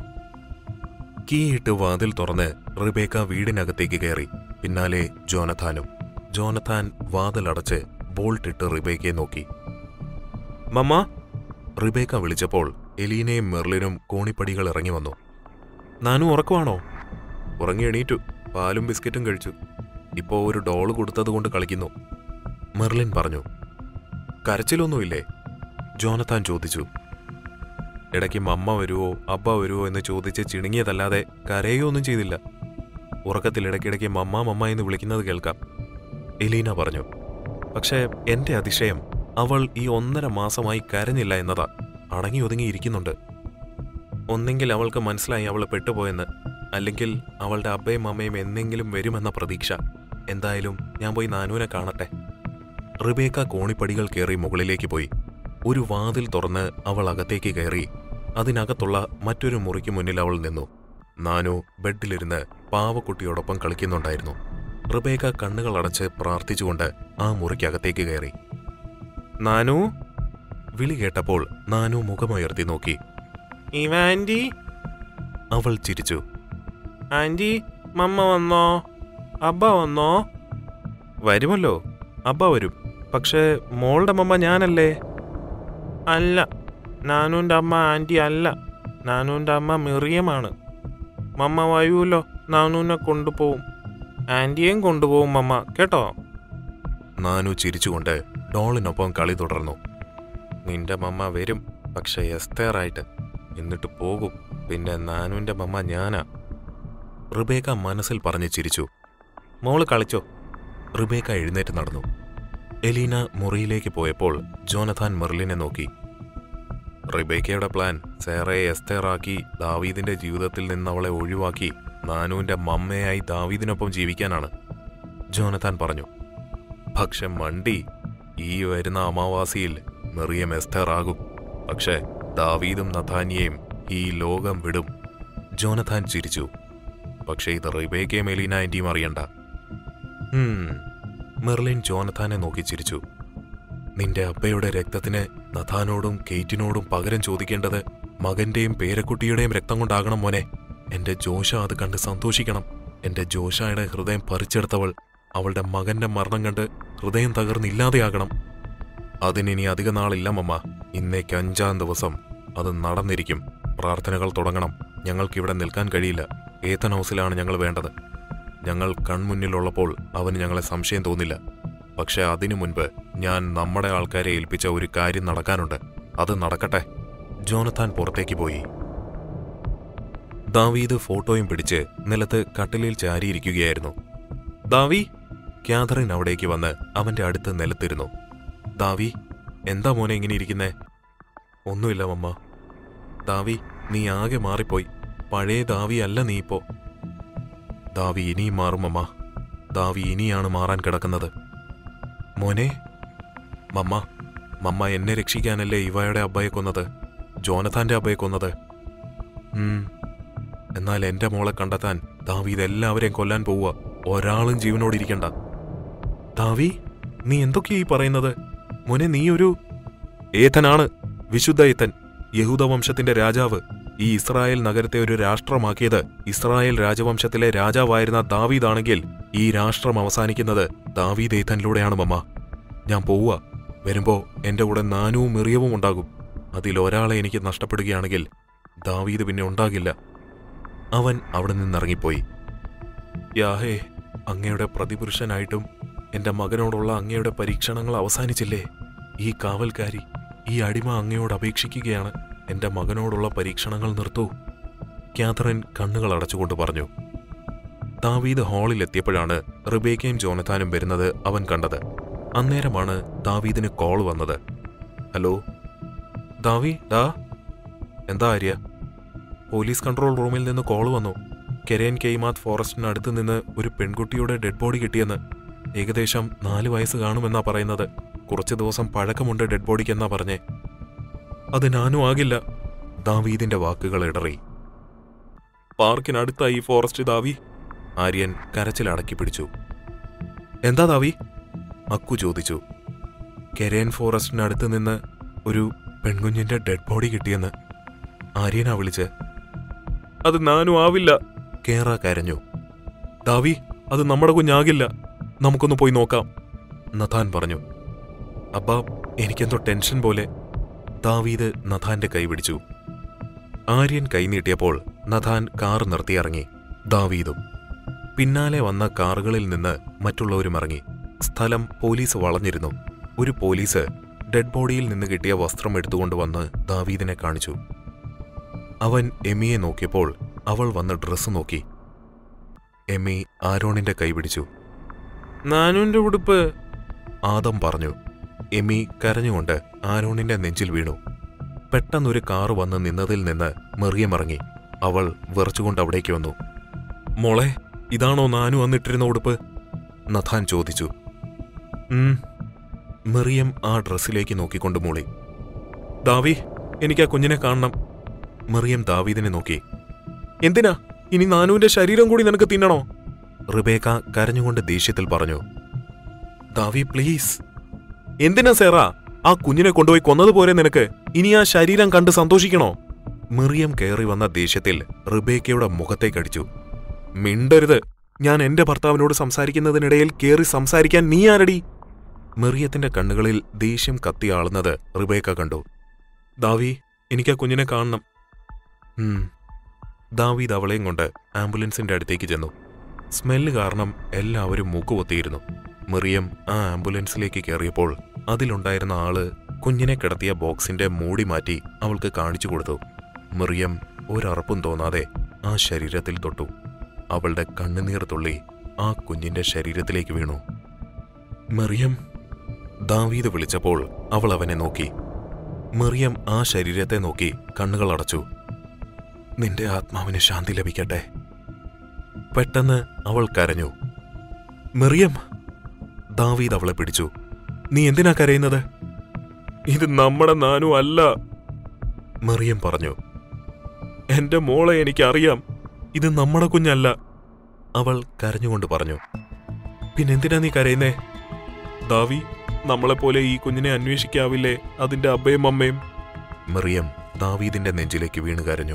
Speaker 1: കീയിട്ട് വാതിൽ തുറന്ന് റിബേക്ക വീടിനകത്തേക്ക് കയറി പിന്നാലെ ജോനഥാനും ജോനഥാൻ വാതിലടച്ച് ബോൾട്ടിട്ട് റിബേക്കയെ നോക്കി മമ്മ റിബേക്ക വിളിച്ചപ്പോൾ എലീനയും മെർലിനും കോണിപ്പടികൾ ഇറങ്ങി വന്നു നാനും ഉറക്കുവാണോ ഉറങ്ങി എണീറ്റു പാലും ബിസ്ക്കറ്റും കഴിച്ചു ഇപ്പോ ഒരു ഡോള് കൊടുത്തതുകൊണ്ട് കളിക്കുന്നു മെർലിൻ പറഞ്ഞു കരച്ചിലൊന്നുമില്ലേ ജോനത്താൻ ചോദിച്ചു ഇടയ്ക്ക് മമ്മ വരുവോ അബ്ബ വരുവോ എന്ന് ചോദിച്ച് ചിണുങ്ങിയതല്ലാതെ കരയോ ഒന്നും ചെയ്തില്ല ഉറക്കത്തിൽ ഇടയ്ക്കിടയ്ക്ക് മമ്മ മമ്മ എന്ന് വിളിക്കുന്നത് കേൾക്കാം എലീന പറഞ്ഞു പക്ഷേ എന്റെ അതിശയം അവൾ ഈ ഒന്നര മാസമായി കരഞ്ഞില്ല എന്നതാ അടങ്ങി ഒതുങ്ങി ഇരിക്കുന്നുണ്ട് ഒന്നെങ്കിൽ അവൾക്ക് മനസ്സിലായി അവൾ പെട്ടുപോയെന്ന് അല്ലെങ്കിൽ അവളുടെ അബ്ബയും അമ്മയും എന്നെങ്കിലും വരുമെന്ന പ്രതീക്ഷ എന്തായാലും ഞാൻ പോയി നാനൂനെ കാണട്ടെ റിബേക്ക കോണിപ്പടികൾ കയറി മുകളിലേക്ക് പോയി ഒരു വാതിൽ തുറന്ന് അവൾ അകത്തേക്ക് കയറി അതിനകത്തുള്ള മറ്റൊരു മുറിക്ക് മുന്നിൽ അവൾ നിന്നു നാനു ബെഡിലിരുന്ന് പാവക്കുട്ടിയോടൊപ്പം കളിക്കുന്നുണ്ടായിരുന്നു റിബേക്ക കണ്ണുകൾ അടച്ച് പ്രാർത്ഥിച്ചുകൊണ്ട് ആ മുറിക്കകത്തേക്ക് കയറി നാനു വിളി കേട്ടപ്പോൾ നാനു മുഖമുയർത്തി നോക്കി
Speaker 2: ഇവ ആൻറ്റി
Speaker 1: അവൾ ചിരിച്ചു
Speaker 2: ആൻറ്റി മമ്മ വന്നോ അബ്ബ വന്നോ
Speaker 1: വരുമല്ലോ അബ്ബ വരും പക്ഷേ മോളുടെ മമ്മ ഞാനല്ലേ
Speaker 2: അല്ല നാനൂൻ്റെ അമ്മ ആൻറ്റി അല്ല നാനൂൻ്റെ അമ്മ മിറിയമാണ് മമ്മ വരൂല്ലോ നാനൂനെ കൊണ്ടുപോവും ആൻറ്റിയെയും കൊണ്ടുപോവും മമ്മ കേട്ടോ
Speaker 1: നാനു ചിരിച്ചുകൊണ്ട് ഡോളിനൊപ്പം കളി തുടർന്നു നിന്റെ മമ്മ വരും പക്ഷെ എസ്തേറായിട്ട് എന്നിട്ട് പോകും പിന്നെ നാനുവിന്റെ മമ്മ ഞാനാ റിബേക്ക മനസ്സിൽ പറഞ്ഞ് ചിരിച്ചു മോള് കളിച്ചോ റിബേക്ക എഴുന്നേറ്റ് നടന്നു എലീന മുറിയിലേക്ക് പോയപ്പോൾ ജോനഥാൻ മെർലിനെ നോക്കി റിബേക്കയുടെ പ്ലാൻ സേറയെ എസ്തേറാക്കി ദാവീദിന്റെ ജീവിതത്തിൽ നിന്ന് അവളെ ഒഴിവാക്കി നാനുവിന്റെ മമ്മയായി ദാവീദിനൊപ്പം ജീവിക്കാനാണ് ജോനഥാൻ പറഞ്ഞു പക്ഷെ മണ്ടി ഈ വരുന്ന അമാവാസിയിൽ മെറിയം എസ്തേറാകും പക്ഷെ ദാവീദും നഥാനിയെയും ഈ ലോകം വിടും ജോനഥാൻ ചിരിച്ചു പക്ഷേ ഇത് റിബേക്കയും എലീന ആന്റിയും അറിയണ്ട ഹും, മെർലിൻ ജോനഥാനെ നോക്കി ചിരിച്ചു നിന്റെ അപ്പയുടെ രക്തത്തിന് നഥാനോടും കെയ്റ്റിനോടും പകരം ചോദിക്കേണ്ടത് മകന്റെയും പേരക്കുട്ടിയുടെയും രക്തം കൊണ്ടാകണം മോനെ എന്റെ ജോഷ അത് കണ്ട് സന്തോഷിക്കണം എന്റെ ജോഷയുടെ ഹൃദയം പറിച്ചെടുത്തവൾ അവളുടെ മകന്റെ മരണം കണ്ട് ഹൃദയം തകർന്നില്ലാതെയാകണം അതിനിനി അധിക നാളില്ല മമ്മ ഇന്നേക്ക് അഞ്ചാം ദിവസം അത് നടന്നിരിക്കും പ്രാർത്ഥനകൾ തുടങ്ങണം ഞങ്ങൾക്കിവിടെ നിൽക്കാൻ കഴിയില്ല ഏത്തൻ ഹൗസിലാണ് ഞങ്ങൾ വേണ്ടത് ഞങ്ങൾ കൺമുന്നിലുള്ളപ്പോൾ അവന് ഞങ്ങളെ സംശയം തോന്നില്ല പക്ഷെ അതിനു മുൻപ് ഞാൻ നമ്മുടെ ആൾക്കാരെ ഏൽപ്പിച്ച ഒരു കാര്യം നടക്കാനുണ്ട് അത് നടക്കട്ടെ ജോനത്താൻ പുറത്തേക്ക് പോയി ദാവീദ് ഫോട്ടോയും പിടിച്ച് നിലത്ത് കട്ടിലിൽ ചാരിയിരിക്കുകയായിരുന്നു ദാവി ക്യാതറിൻ അവിടേക്ക് വന്ന് അവന്റെ അടുത്ത് നിലത്തിരുന്നു ദാവി എന്താ മോനെ ഇങ്ങനെ ഇരിക്കുന്നേ ഒന്നുമില്ല മമ്മ ദാവി നീ ആകെ മാറിപ്പോയി പഴയ ദാവി അല്ല നീ ഇപ്പോ ദാവി ഇനിയും മാറും മമ്മ ദാവി ഇനിയാണ് മാറാൻ കിടക്കുന്നത് മോനെ മമ്മ മമ്മ എന്നെ രക്ഷിക്കാനല്ലേ ഇവയുടെ അബ്ബയെ കൊന്നത് ജോനഥാന്റെ അബ്ബയെ കൊന്നത് ഉം. എന്നാൽ എന്റെ മോളെ കണ്ടെത്താൻ ദാവീദ് എല്ലാവരെയും കൊല്ലാൻ പോവുക ഒരാളും ജീവനോടിരിക്കണ്ട ദാവി നീ എന്തൊക്കെയാ ഈ പറയുന്നത് മോനെ നീ ഒരു ഏതനാണ് വിശുദ്ധ ഏത്തൻ യഹൂദ വംശത്തിന്റെ രാജാവ് ഈ ഇസ്രായേൽ നഗരത്തെ ഒരു രാഷ്ട്രമാക്കിയത് ഇസ്രായേൽ രാജവംശത്തിലെ രാജാവായിരുന്ന ദാവീദാണെങ്കിൽ ഈ രാഷ്ട്രം അവസാനിക്കുന്നത് ദാവീദ് ഏത്തനിലൂടെയാണ് മമ്മ ഞാൻ പോവുക വരുമ്പോ എന്റെ കൂടെ നാനവും മെറിയവും ഉണ്ടാകും അതിലൊരാളെ എനിക്ക് നഷ്ടപ്പെടുകയാണെങ്കിൽ ദാവീദ് പിന്നെ ഉണ്ടാകില്ല അവൻ അവിടെ നിന്നിറങ്ങിപ്പോയി യാഹേ അങ്ങയുടെ പ്രതിപുരുഷനായിട്ടും എന്റെ മകനോടുള്ള അങ്ങയുടെ പരീക്ഷണങ്ങൾ അവസാനിച്ചില്ലേ ഈ കാവൽക്കാരി ഈ അടിമ അങ്ങയോട് അപേക്ഷിക്കുകയാണ് എന്റെ മകനോടുള്ള പരീക്ഷണങ്ങൾ നിർത്തൂ ക്യാതറിൻ കണ്ണുകൾ അടച്ചുകൊണ്ട് പറഞ്ഞു ദാവീദ് ഹാളിൽ എത്തിയപ്പോഴാണ് റിബേക്കയും ജോനത്താനും വരുന്നത് അവൻ കണ്ടത് അന്നേരമാണ് ദാവീദിന് കോൾ വന്നത് ഹലോ ദാവി ഡാ എന്താ ആര്യ പോലീസ് കൺട്രോൾ റൂമിൽ നിന്ന് കോൾ വന്നു കെരേൻ കെയ്മാത്ത് ഫോറസ്റ്റിനടുത്ത് നിന്ന് ഒരു പെൺകുട്ടിയുടെ ഡെഡ് ബോഡി കിട്ടിയെന്ന് ഏകദേശം നാല് വയസ്സ് കാണുമെന്നാ പറയുന്നത് കുറച്ച് ദിവസം പഴക്കമുണ്ട് ഡെഡ് ബോഡിക്കെന്നാ പറഞ്ഞേ അത് ഞാനും ആകില്ല ദാവീദിന്റെ വാക്കുകൾ ഇടറി പാർക്കിനടുത്തായി ഈ ഫോറസ്റ്റ് ദാവി ആര്യൻ കരച്ചിൽ അടക്കി പിടിച്ചു എന്താ ദാവി അക്കു ചോദിച്ചു കെരേൻ ഫോറസ്റ്റിനടുത്ത് നിന്ന് ഒരു പെൺകുഞ്ഞിന്റെ ഡെഡ് ബോഡി കിട്ടിയെന്ന് ആര്യനാ വിളിച്ച് അത് നാനും ആവില്ല കേറ കരഞ്ഞു ദാവി അത് നമ്മുടെ കുഞ്ഞാകില്ല നമുക്കൊന്ന് പോയി നോക്കാം നഥാൻ പറഞ്ഞു അബ്ബാ എനിക്കെന്തോ ടെൻഷൻ പോലെ ദാവീദ് നഥാന്റെ കൈ പിടിച്ചു ആര്യൻ കൈ നീട്ടിയപ്പോൾ നഥാൻ കാർ നിർത്തിയിറങ്ങി ദാവീദും പിന്നാലെ വന്ന കാറുകളിൽ നിന്ന് മറ്റുള്ളവരും ഇറങ്ങി സ്ഥലം പോലീസ് വളഞ്ഞിരുന്നു ഒരു പോലീസ് ഡെഡ് ബോഡിയിൽ നിന്ന് കിട്ടിയ വസ്ത്രം എടുത്തുകൊണ്ട് വന്ന് ദാവീദിനെ കാണിച്ചു അവൻ എമിയെ നോക്കിയപ്പോൾ അവൾ വന്ന് ഡ്രസ്സ് നോക്കി എമി ആരോണിന്റെ കൈ പിടിച്ചു
Speaker 2: നാനുവിന്റെ ഉടുപ്പ്
Speaker 1: ആദം പറഞ്ഞു എമി കരഞ്ഞുകൊണ്ട് ആരോണിന്റെ നെഞ്ചിൽ വീണു പെട്ടെന്നൊരു കാറ് വന്ന് നിന്നതിൽ നിന്ന് മെറിയമിറങ്ങി അവൾ വിറച്ചുകൊണ്ട് അവിടേക്ക് വന്നു മോളെ ഇതാണോ നാനു വന്നിട്ടിരുന്ന ഉടുപ്പ് നഥാൻ ചോദിച്ചു ഉം മെറിയം ആ ഡ്രസ്സിലേക്ക് നോക്കിക്കൊണ്ട് മൂളി ദാവി എനിക്ക് ആ കുഞ്ഞിനെ കാണണം മെറിയം ദാവീദിനെ നോക്കി എന്തിനാ ഇനി നാനുവിന്റെ ശരീരം കൂടി നിനക്ക് തിന്നണോ റിബേക്ക കരഞ്ഞുകൊണ്ട് ദേഷ്യത്തിൽ പറഞ്ഞു ദാവി പ്ലീസ് എന്തിനാ സേറ ആ കുഞ്ഞിനെ കൊണ്ടുപോയി കൊന്നതുപോലെ നിനക്ക് ഇനി ആ ശരീരം കണ്ട് സന്തോഷിക്കണോ മിറിയം കയറി വന്ന ദേഷ്യത്തിൽ റിബേക്കയുടെ മുഖത്തേക്കടിച്ചു മിണ്ടരുത് ഞാൻ എന്റെ ഭർത്താവിനോട് സംസാരിക്കുന്നതിനിടയിൽ കേറി സംസാരിക്കാൻ നീ ആരടി മെറിയത്തിന്റെ കണ്ണുകളിൽ ദേഷ്യം കത്തിയാളുന്നത് റിബേക്ക കണ്ടു ദാവി എനിക്ക് ആ കുഞ്ഞിനെ കാണണം ഉം. ദാവീദ് അവളെയും കൊണ്ട് ആംബുലൻസിന്റെ അടുത്തേക്ക് ചെന്നു സ്മെല്ല് കാരണം എല്ലാവരും മൂക്കുപൊത്തിയിരുന്നു മെറിയം ആ ആംബുലൻസിലേക്ക് കയറിയപ്പോൾ അതിലുണ്ടായിരുന്ന ആള് കുഞ്ഞിനെ കിടത്തിയ ബോക്സിന്റെ മൂടി മാറ്റി അവൾക്ക് കാണിച്ചു കൊടുത്തു മെറിയം ഒരറപ്പും തോന്നാതെ ആ ശരീരത്തിൽ തൊട്ടു അവളുടെ കണ്ണുനീർ തുള്ളി ആ കുഞ്ഞിന്റെ ശരീരത്തിലേക്ക് വീണു മെറിയം ദാവീദ് വിളിച്ചപ്പോൾ അവൾ അവനെ നോക്കി മെറിയം ആ ശരീരത്തെ നോക്കി കണ്ണുകൾ അടച്ചു നിന്റെ ആത്മാവിന് ശാന്തി ലഭിക്കട്ടെ പെട്ടെന്ന് അവൾ കരഞ്ഞു മെറിയം ദാവീദ് അവളെ പിടിച്ചു നീ എന്തിനാ കരയുന്നത് ഇത് നമ്മുടെ നാനു അല്ല മെറിയം പറഞ്ഞു എന്റെ മോളെ എനിക്കറിയാം ഇത് നമ്മുടെ കുഞ്ഞല്ല അവൾ കരഞ്ഞുകൊണ്ട് പറഞ്ഞു പിന്നെന്തിനാ നീ കരയുന്നേ ദാവി നമ്മളെപ്പോലെ ഈ കുഞ്ഞിനെ അന്വേഷിക്കാവില്ലേ അതിന്റെ അബ്ബയും അമ്മയും മെറിയം ദാവീദിന്റെ നെഞ്ചിലേക്ക് വീണ് കരഞ്ഞു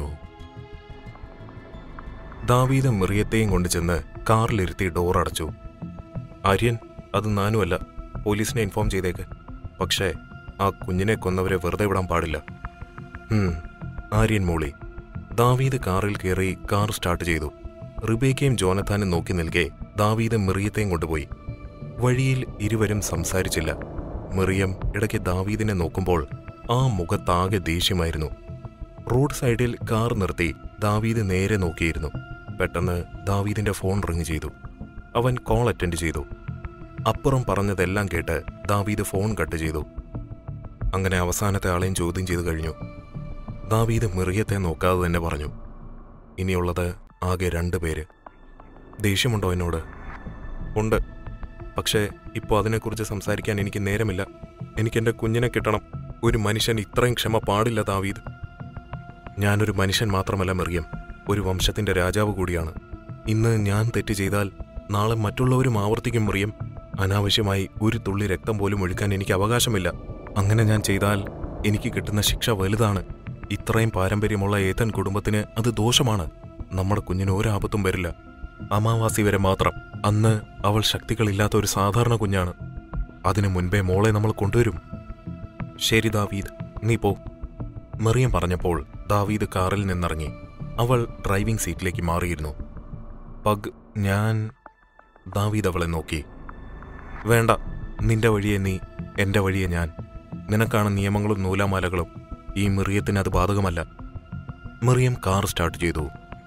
Speaker 1: ദാവീദ് മെറിയത്തെയും കൊണ്ട് ചെന്ന് കാറിലിരുത്തി ഡോർ അടച്ചു ആര്യൻ അത് നാനുമല്ല പോലീസിനെ ഇൻഫോം ചെയ്തേക്ക് പക്ഷേ ആ കുഞ്ഞിനെ കൊന്നവരെ വെറുതെ വിടാൻ പാടില്ല ഉം, ആര്യൻ മൂളി ദാവീദ് കാറിൽ കയറി കാർ സ്റ്റാർട്ട് ചെയ്തു റിബേക്കയും ജോനത്താനും നോക്കി നിൽക്കെ ദാവീദ് മെറിയത്തെയും കൊണ്ടുപോയി വഴിയിൽ ഇരുവരും സംസാരിച്ചില്ല മെറിയം ഇടയ്ക്ക് ദാവീദിനെ നോക്കുമ്പോൾ ആ മുഖത്താകെ ദേഷ്യമായിരുന്നു റോഡ് സൈഡിൽ കാർ നിർത്തി ദാവീദ് നേരെ നോക്കിയിരുന്നു പെട്ടെന്ന് ദാവീദിന്റെ ഫോൺ റിങ് ചെയ്തു അവൻ കോൾ അറ്റൻഡ് ചെയ്തു അപ്പുറം പറഞ്ഞതെല്ലാം കേട്ട് ദാവീദ് ഫോൺ കട്ട് ചെയ്തു അങ്ങനെ അവസാനത്തെ ആളെയും ചോദ്യം ചെയ്തു കഴിഞ്ഞു ദാവീദ് മിറിയത്തെ നോക്കാതെ തന്നെ പറഞ്ഞു ഇനിയുള്ളത് ആകെ രണ്ടു പേര് ദേഷ്യമുണ്ടോ എന്നോട് ഉണ്ട് പക്ഷേ ഇപ്പോൾ അതിനെക്കുറിച്ച് സംസാരിക്കാൻ എനിക്ക് നേരമില്ല എനിക്കെൻ്റെ കുഞ്ഞിനെ കിട്ടണം ഒരു മനുഷ്യൻ ഇത്രയും ക്ഷമ പാടില്ല ദാവീദ് ഞാനൊരു മനുഷ്യൻ മാത്രമല്ല മെറിയം ഒരു വംശത്തിന്റെ രാജാവ് കൂടിയാണ് ഇന്ന് ഞാൻ തെറ്റ് ചെയ്താൽ നാളെ മറ്റുള്ളവരും ആവർത്തിക്കും മെറിയം അനാവശ്യമായി ഒരു തുള്ളി രക്തം പോലും ഒഴുക്കാൻ എനിക്ക് അവകാശമില്ല അങ്ങനെ ഞാൻ ചെയ്താൽ എനിക്ക് കിട്ടുന്ന ശിക്ഷ വലുതാണ് ഇത്രയും പാരമ്പര്യമുള്ള ഏതൻ കുടുംബത്തിന് അത് ദോഷമാണ് നമ്മുടെ കുഞ്ഞിന് ഒരാപത്തും വരില്ല അമാവാസി വരെ മാത്രം അന്ന് അവൾ ശക്തികളില്ലാത്ത ഒരു സാധാരണ കുഞ്ഞാണ് അതിനു മുൻപേ മോളെ നമ്മൾ കൊണ്ടുവരും ശരി ദാവീദ് നീ പോ മെറിയം പറഞ്ഞപ്പോൾ ദാവീദ് കാറിൽ നിന്നിറങ്ങി അവൾ ഡ്രൈവിംഗ് സീറ്റിലേക്ക് മാറിയിരുന്നു പഗ് ഞാൻ ദാവീദ് അവളെ നോക്കി വേണ്ട നിന്റെ വഴിയെ നീ എന്റെ വഴിയെ ഞാൻ നിനക്കാണ് നിയമങ്ങളും നൂലാമാലകളും ഈ മെറിയത്തിന് അത് ബാധകമല്ല മെറിയം കാർ സ്റ്റാർട്ട് ചെയ്തു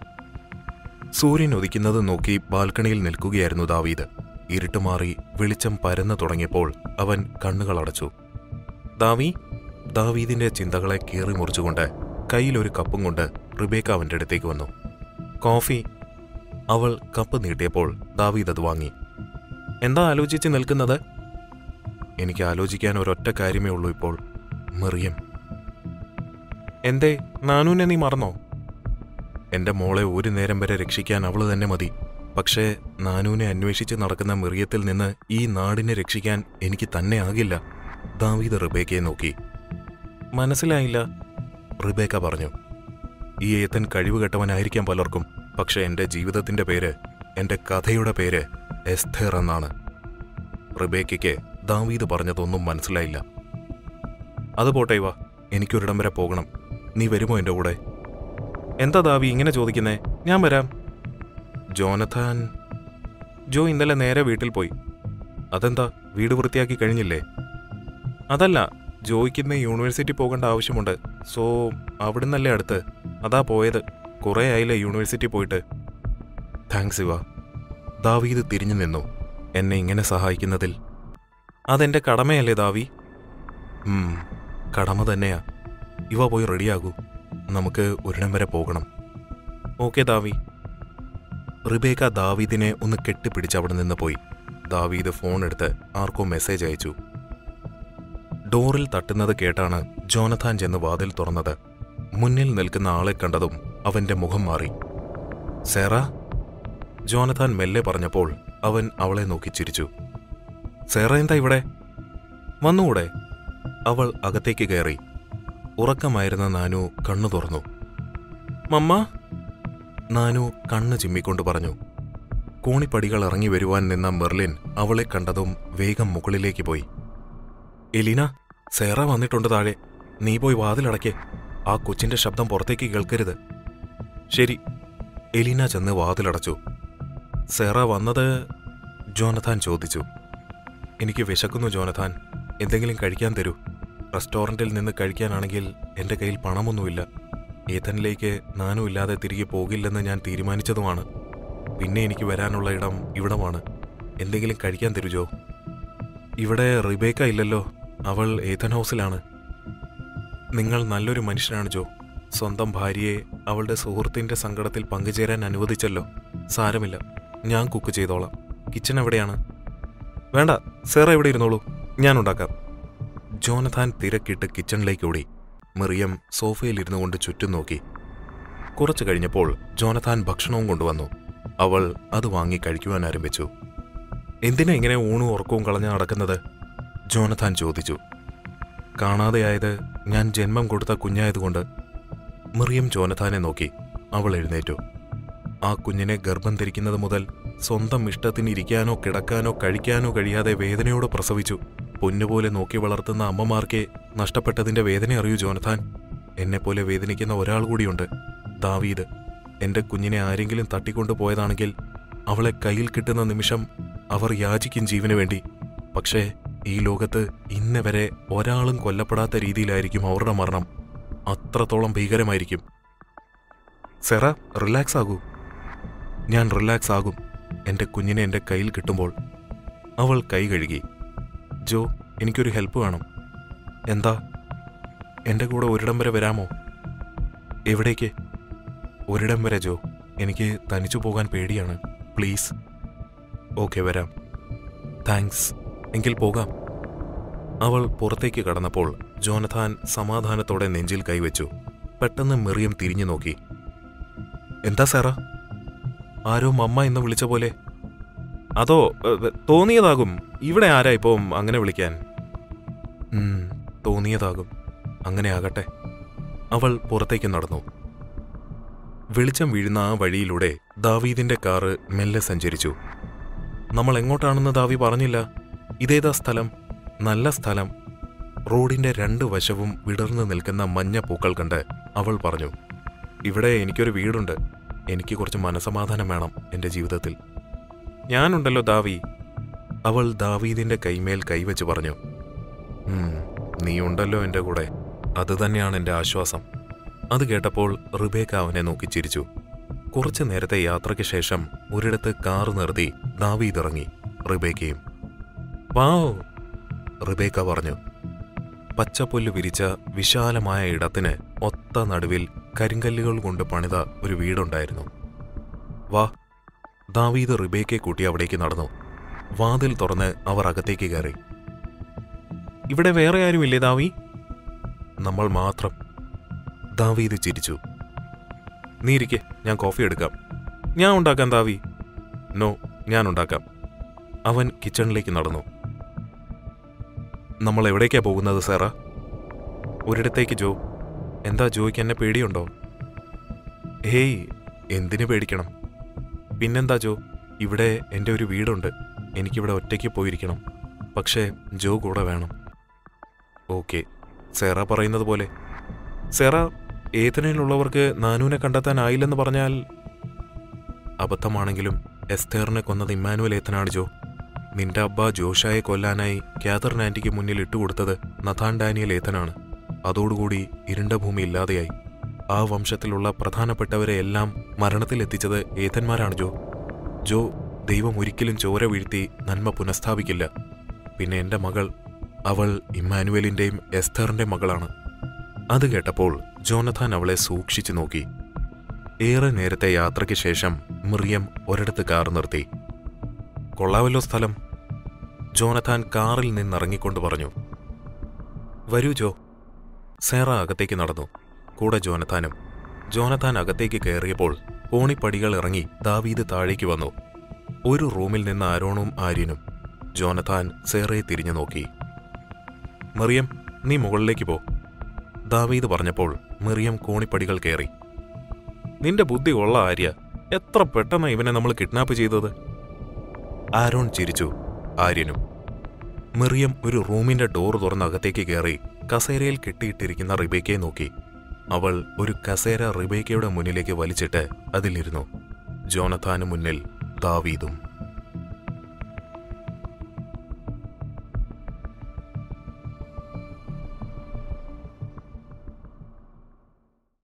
Speaker 1: സൂര്യൻ ഉദിക്കുന്നത് നോക്കി ബാൽക്കണിയിൽ നിൽക്കുകയായിരുന്നു ദാവീദ് ഇരുട്ട് മാറി വെളിച്ചം പരന്നു തുടങ്ങിയപ്പോൾ അവൻ കണ്ണുകൾ അടച്ചു ദാവി ദാവീദിന്റെ ചിന്തകളെ കീറി മുറിച്ചുകൊണ്ട് കയ്യിലൊരു കപ്പും കൊണ്ട് റിബേക്ക അവന്റെ അടുത്തേക്ക് വന്നു കോഫി അവൾ കപ്പ് നീട്ടിയപ്പോൾ ദാവീദ് അത് വാങ്ങി എന്താ ആലോചിച്ച് നിൽക്കുന്നത് എനിക്ക് ആലോചിക്കാൻ ഒരൊറ്റ കാര്യമേ ഉള്ളൂ ഇപ്പോൾ മെറിയം
Speaker 2: എന്തേ നാനൂനെ നീ മറന്നോ
Speaker 1: എന്റെ മോളെ ഒരു നേരം വരെ രക്ഷിക്കാൻ അവള് തന്നെ മതി പക്ഷേ നാനൂനെ അന്വേഷിച്ച് നടക്കുന്ന മെറിയത്തിൽ നിന്ന് ഈ നാടിനെ രക്ഷിക്കാൻ എനിക്ക് തന്നെ ആകില്ല ദാവീദ് റിബേക്കയെ നോക്കി
Speaker 2: മനസ്സിലായില്ല
Speaker 1: റിബേക്ക പറഞ്ഞു ഈ ഏത്തൻ കഴിവുകെട്ടവനായിരിക്കാം പലർക്കും പക്ഷെ എന്റെ ജീവിതത്തിന്റെ പേര് എന്റെ കഥയുടെ പേര് എസ്തേർ എന്നാണ് റിബേക്കയ്ക്ക് ദാവീദ് പറഞ്ഞതൊന്നും മനസ്സിലായില്ല അത് പോട്ടെ വാ എനിക്കൊരിടം വരെ പോകണം നീ വരുമോ എൻ്റെ കൂടെ
Speaker 2: എന്താ ദാവി ഇങ്ങനെ ചോദിക്കുന്നേ ഞാൻ വരാം
Speaker 1: ജോനഥാൻ
Speaker 2: ജോ ഇന്നലെ നേരെ വീട്ടിൽ പോയി
Speaker 1: അതെന്താ വീട് വൃത്തിയാക്കി കഴിഞ്ഞില്ലേ
Speaker 2: അതല്ല ജോയ്ക്കിന്ന് യൂണിവേഴ്സിറ്റി പോകേണ്ട ആവശ്യമുണ്ട് സോ അവിടുന്നല്ലേ അടുത്ത് അതാ പോയത് കുറേ ആയില്ലേ യൂണിവേഴ്സിറ്റി പോയിട്ട്
Speaker 1: താങ്ക്സ് ഇവ ദാവീദ് തിരിഞ്ഞു നിന്നു എന്നെ ഇങ്ങനെ സഹായിക്കുന്നതിൽ
Speaker 2: അതെന്റെ കടമയല്ലേ ദാവി
Speaker 1: ഉം, കടമ തന്നെയാ ഇവ പോയി റെഡിയാകൂ നമുക്ക് ഒരിടം വരെ പോകണം
Speaker 2: ഓക്കെ ദാവി
Speaker 1: റിബേക്ക ദാവീദിനെ ഒന്ന് കെട്ടിപ്പിടിച്ച് അവിടെ നിന്ന് പോയി ദാവീദ് ഫോൺ എടുത്ത് ആർക്കോ മെസ്സേജ് അയച്ചു ഡോറിൽ തട്ടുന്നത് കേട്ടാണ് ജോനഥാൻ ചെന്ന് വാതിൽ തുറന്നത് മുന്നിൽ നിൽക്കുന്ന ആളെ കണ്ടതും അവന്റെ മുഖം മാറി സേറ ജോനഥാൻ മെല്ലെ പറഞ്ഞപ്പോൾ അവൻ അവളെ നോക്കി ചിരിച്ചു സേറ എന്താ ഇവിടെ വന്നുകൂടെ അവൾ അകത്തേക്ക് കയറി ഉറക്കമായിരുന്ന നാനു കണ്ണു തുറന്നു
Speaker 2: മമ്മ
Speaker 1: നാനു കണ്ണ് ചിമ്മിക്കൊണ്ട് പറഞ്ഞു കോണിപ്പടികൾ ഇറങ്ങി വരുവാൻ നിന്ന മെർലിൻ അവളെ കണ്ടതും വേഗം മുകളിലേക്ക് പോയി എലീന സേറ വന്നിട്ടുണ്ട് താഴെ നീ പോയി വാതിലടയ്ക്ക് ആ കൊച്ചിന്റെ ശബ്ദം പുറത്തേക്ക് കേൾക്കരുത് ശരി എലീന ചെന്ന് വാതിലടച്ചു സേറ വന്നത് ജോനഥാൻ ചോദിച്ചു എനിക്ക് വിശക്കുന്നു ജോനഥാൻ എന്തെങ്കിലും കഴിക്കാൻ തരൂ റെസ്റ്റോറൻറ്റിൽ നിന്ന് കഴിക്കാനാണെങ്കിൽ എൻ്റെ കയ്യിൽ പണമൊന്നുമില്ല ഏതനിലേക്ക് നാനും ഇല്ലാതെ തിരികെ പോകില്ലെന്ന് ഞാൻ തീരുമാനിച്ചതുമാണ് പിന്നെ എനിക്ക് വരാനുള്ള ഇടം ഇവിടമാണ് എന്തെങ്കിലും കഴിക്കാൻ തരൂ ജോ ഇവിടെ റിബേക്ക ഇല്ലല്ലോ അവൾ ഏതൻ ഹൗസിലാണ് നിങ്ങൾ നല്ലൊരു മനുഷ്യനാണ് ജോ സ്വന്തം ഭാര്യയെ അവളുടെ സുഹൃത്തിന്റെ സങ്കടത്തിൽ പങ്കുചേരാൻ അനുവദിച്ചല്ലോ സാരമില്ല ഞാൻ കുക്ക് ചെയ്തോളാം കിച്ചൺ എവിടെയാണ് വേണ്ട സേറ ഇവിടെ ഇരുന്നോളൂ ഞാൻ ഉണ്ടാക്കാം ജോനഥാൻ തിരക്കിട്ട് കിച്ചണിലേക്ക് ഓടി മെറിയം സോഫയിലിരുന്നു കൊണ്ട് ചുറ്റും നോക്കി കുറച്ചു കഴിഞ്ഞപ്പോൾ ജോനഥാൻ ഭക്ഷണവും കൊണ്ടുവന്നു അവൾ അത് വാങ്ങി കഴിക്കുവാൻ ആരംഭിച്ചു എന്തിനാ ഇങ്ങനെ ഊണും ഉറക്കവും കളഞ്ഞ് നടക്കുന്നത് ജോനഥാൻ ചോദിച്ചു കാണാതെയായത് ഞാൻ ജന്മം കൊടുത്ത കുഞ്ഞായതുകൊണ്ട് മെറിയം ജോനഥാനെ നോക്കി അവൾ എഴുന്നേറ്റു ആ കുഞ്ഞിനെ ഗർഭം ധരിക്കുന്നത് മുതൽ സ്വന്തം ഇഷ്ടത്തിന് ഇരിക്കാനോ കിടക്കാനോ കഴിക്കാനോ കഴിയാതെ വേദനയോടെ പ്രസവിച്ചു പൊന്നുപോലെ നോക്കി വളർത്തുന്ന അമ്മമാർക്കേ നഷ്ടപ്പെട്ടതിന്റെ വേദന അറിയൂ ജോനഥാൻ എന്നെപ്പോലെ വേദനിക്കുന്ന ഒരാൾ കൂടിയുണ്ട് ദാവീദ് എന്റെ കുഞ്ഞിനെ ആരെങ്കിലും തട്ടിക്കൊണ്ടു പോയതാണെങ്കിൽ അവളെ കയ്യിൽ കിട്ടുന്ന നിമിഷം അവർ യാചിക്കും ജീവന് വേണ്ടി പക്ഷേ ഈ ലോകത്ത് ഇന്ന് വരെ ഒരാളും കൊല്ലപ്പെടാത്ത രീതിയിലായിരിക്കും അവരുടെ മരണം അത്രത്തോളം ഭീകരമായിരിക്കും സെറ റിലാക്സ് ആകൂ ഞാൻ റിലാക്സ് ആകും എന്റെ കുഞ്ഞിനെ എന്റെ കയ്യിൽ കിട്ടുമ്പോൾ അവൾ കൈ കഴുകി ജോ എനിക്കൊരു ഹെൽപ്പ് വേണം എന്താ എന്റെ കൂടെ ഒരിടം വരെ വരാമോ എവിടേക്ക് ഒരിടം വരെ ജോ എനിക്ക് തനിച്ചു പോകാൻ പേടിയാണ് പ്ലീസ് ഓക്കെ വരാം താങ്ക്സ് എങ്കിൽ പോകാം അവൾ പുറത്തേക്ക് കടന്നപ്പോൾ ജോനഥാൻ സമാധാനത്തോടെ നെഞ്ചിൽ കൈവച്ചു പെട്ടെന്ന് മെറിയം തിരിഞ്ഞു നോക്കി എന്താ സാറാ ആരോ മമ്മ എന്ന് വിളിച്ച പോലെ
Speaker 2: അതോ ഏ, ഏ, തോന്നിയതാകും ഇവിടെ ആരാ ഇപ്പം അങ്ങനെ വിളിക്കാൻ
Speaker 1: ഉം, തോന്നിയതാകും അങ്ങനെ ആകട്ടെ അവൾ പുറത്തേക്ക് നടന്നു വെളിച്ചം വീഴുന്ന ആ വഴിയിലൂടെ ദാവീദിന്റെ കാറ് മെല്ലെ സഞ്ചരിച്ചു നമ്മൾ എങ്ങോട്ടാണെന്ന് ദാവി പറഞ്ഞില്ല ഇതേതാ സ്ഥലം നല്ല സ്ഥലം റോഡിന്റെ രണ്ട് വശവും വിടർന്നു നിൽക്കുന്ന മഞ്ഞ പൂക്കൾ കണ്ട് അവൾ പറഞ്ഞു ഇവിടെ എനിക്കൊരു വീടുണ്ട് എനിക്ക് കുറച്ച് മനസമാധാനം വേണം എന്റെ ജീവിതത്തിൽ
Speaker 2: ഞാനുണ്ടല്ലോ ദാവി
Speaker 1: അവൾ ദാവീദിന്റെ കൈമേൽ കൈവച്ച് പറഞ്ഞു "ഉം, നീ ഉണ്ടല്ലോ എന്റെ കൂടെ അത് തന്നെയാണ് എന്റെ ആശ്വാസം അത് കേട്ടപ്പോൾ റിബേക്ക അവനെ നോക്കി ചിരിച്ചു കുറച്ചു നേരത്തെ യാത്രയ്ക്ക് ശേഷം ഒരിടത്ത് കാറ് നിർത്തി ദാവീദ് ഇറങ്ങി റിബേക്കയും
Speaker 2: വാവ്
Speaker 1: റിബേക്ക പറഞ്ഞു പച്ചപ്പുല്ല് വിരിച്ച വിശാലമായ ഇടത്തിന് ഒത്ത നടുവിൽ കരിങ്കല്ലുകൾ കൊണ്ട് പണിത ഒരു വീടുണ്ടായിരുന്നു വാ ദാവീദ് റിബേക്കെ കൂട്ടി അവിടേക്ക് നടന്നു വാതിൽ തുറന്ന് അവർ അകത്തേക്ക് കയറി
Speaker 2: ഇവിടെ വേറെ ആരുമില്ലേ ദാവി
Speaker 1: നമ്മൾ മാത്രം ദാവീദ് ചിരിച്ചു
Speaker 2: നീ ഇരിക്കെ ഞാൻ കോഫി എടുക്കാം ഞാൻ ഉണ്ടാക്കാം ദാവി നോ ഞാൻ ഉണ്ടാക്കാം അവൻ കിച്ചണിലേക്ക് നടന്നു നമ്മൾ എവിടേക്കാ പോകുന്നത് സാറാ ഒരിടത്തേക്ക് ജോ എന്താ ജോയ്ക്ക് എന്നെ പേടിയുണ്ടോ ഹേയ് എന്തിനു പേടിക്കണം പിന്നെന്താ ജോ ഇവിടെ എൻ്റെ ഒരു വീടുണ്ട് എനിക്കിവിടെ ഒറ്റയ്ക്ക് പോയിരിക്കണം പക്ഷേ ജോ കൂടെ വേണം ഓക്കെ സെറ പറയുന്നത് പോലെ സെറ ഏതനയിലുള്ളവർക്ക് നാനൂനെ കണ്ടെത്താനായില്ലെന്ന് പറഞ്ഞാൽ അബദ്ധമാണെങ്കിലും എസ്തേറിനെ കൊന്നത് ഇമ്മാനുവൽ ഏത്തനാണ് ജോ നിന്റെ അബ്ബ ജോഷായെ കൊല്ലാനായി കാതറിൻ ആന്റിക്ക് മുന്നിൽ ഇട്ടുകൊടുത്തത് നഥാൻ ഡാനിയൽ ഏത്തനാണ് അതോടുകൂടി ഇരുണ്ട ഭൂമി ഇല്ലാതെയായി ആ വംശത്തിലുള്ള പ്രധാനപ്പെട്ടവരെ എല്ലാം മരണത്തിലെത്തിച്ചത് ഏതന്മാരാണ് ജോ ജോ ദൈവം ഒരിക്കലും ചോര വീഴ്ത്തി നന്മ പുനഃസ്ഥാപിക്കില്ല പിന്നെ എൻ്റെ മകൾ അവൾ ഇമ്മാനുവലിൻ്റെയും എസ്തറിൻ്റെയും മകളാണ് അത് കേട്ടപ്പോൾ ജോനഥാൻ അവളെ സൂക്ഷിച്ചു നോക്കി ഏറെ നേരത്തെ യാത്രയ്ക്ക് ശേഷം മിറിയം ഒരിടത്ത് കാർ നിർത്തി കൊള്ളാവല്ലോ സ്ഥലം ജോനഥാൻ കാറിൽ നിന്നിറങ്ങിക്കൊണ്ട് പറഞ്ഞു വരൂ ജോ സേറ അകത്തേക്ക് നടന്നു കൂടെ ജോനഥാനും ജോനഥാൻ അകത്തേക്ക് കയറിയപ്പോൾ കോണിപ്പടികൾ ഇറങ്ങി ദാവീദ് താഴേക്ക് വന്നു ഒരു റൂമിൽ നിന്ന് ആരോണും ആര്യനും ജോനഥാൻ സേറയെ തിരിഞ്ഞു നോക്കി മെറിയം നീ മുകളിലേക്ക് പോ ദാവീദ് പറഞ്ഞപ്പോൾ മെറിയം കോണിപ്പടികൾ കയറി നിന്റെ ബുദ്ധി കൊള്ള ആര്യ എത്ര പെട്ടെന്ന് ഇവനെ നമ്മൾ കിഡ്നാപ്പ് ചെയ്തത് ആരോൺ ചിരിച്ചു ആര്യനും മെറിയം ഒരു റൂമിന്റെ ഡോർ തുറന്ന് അകത്തേക്ക് കയറി കസേരയിൽ കെട്ടിയിട്ടിരിക്കുന്ന റിബേക്കയെ നോക്കി അവൾ ഒരു കസേര റിബേക്കയുടെ മുന്നിലേക്ക് വലിച്ചിട്ട് അതിലിരുന്നു ജോനഥാന് മുന്നിൽ ദാവീദും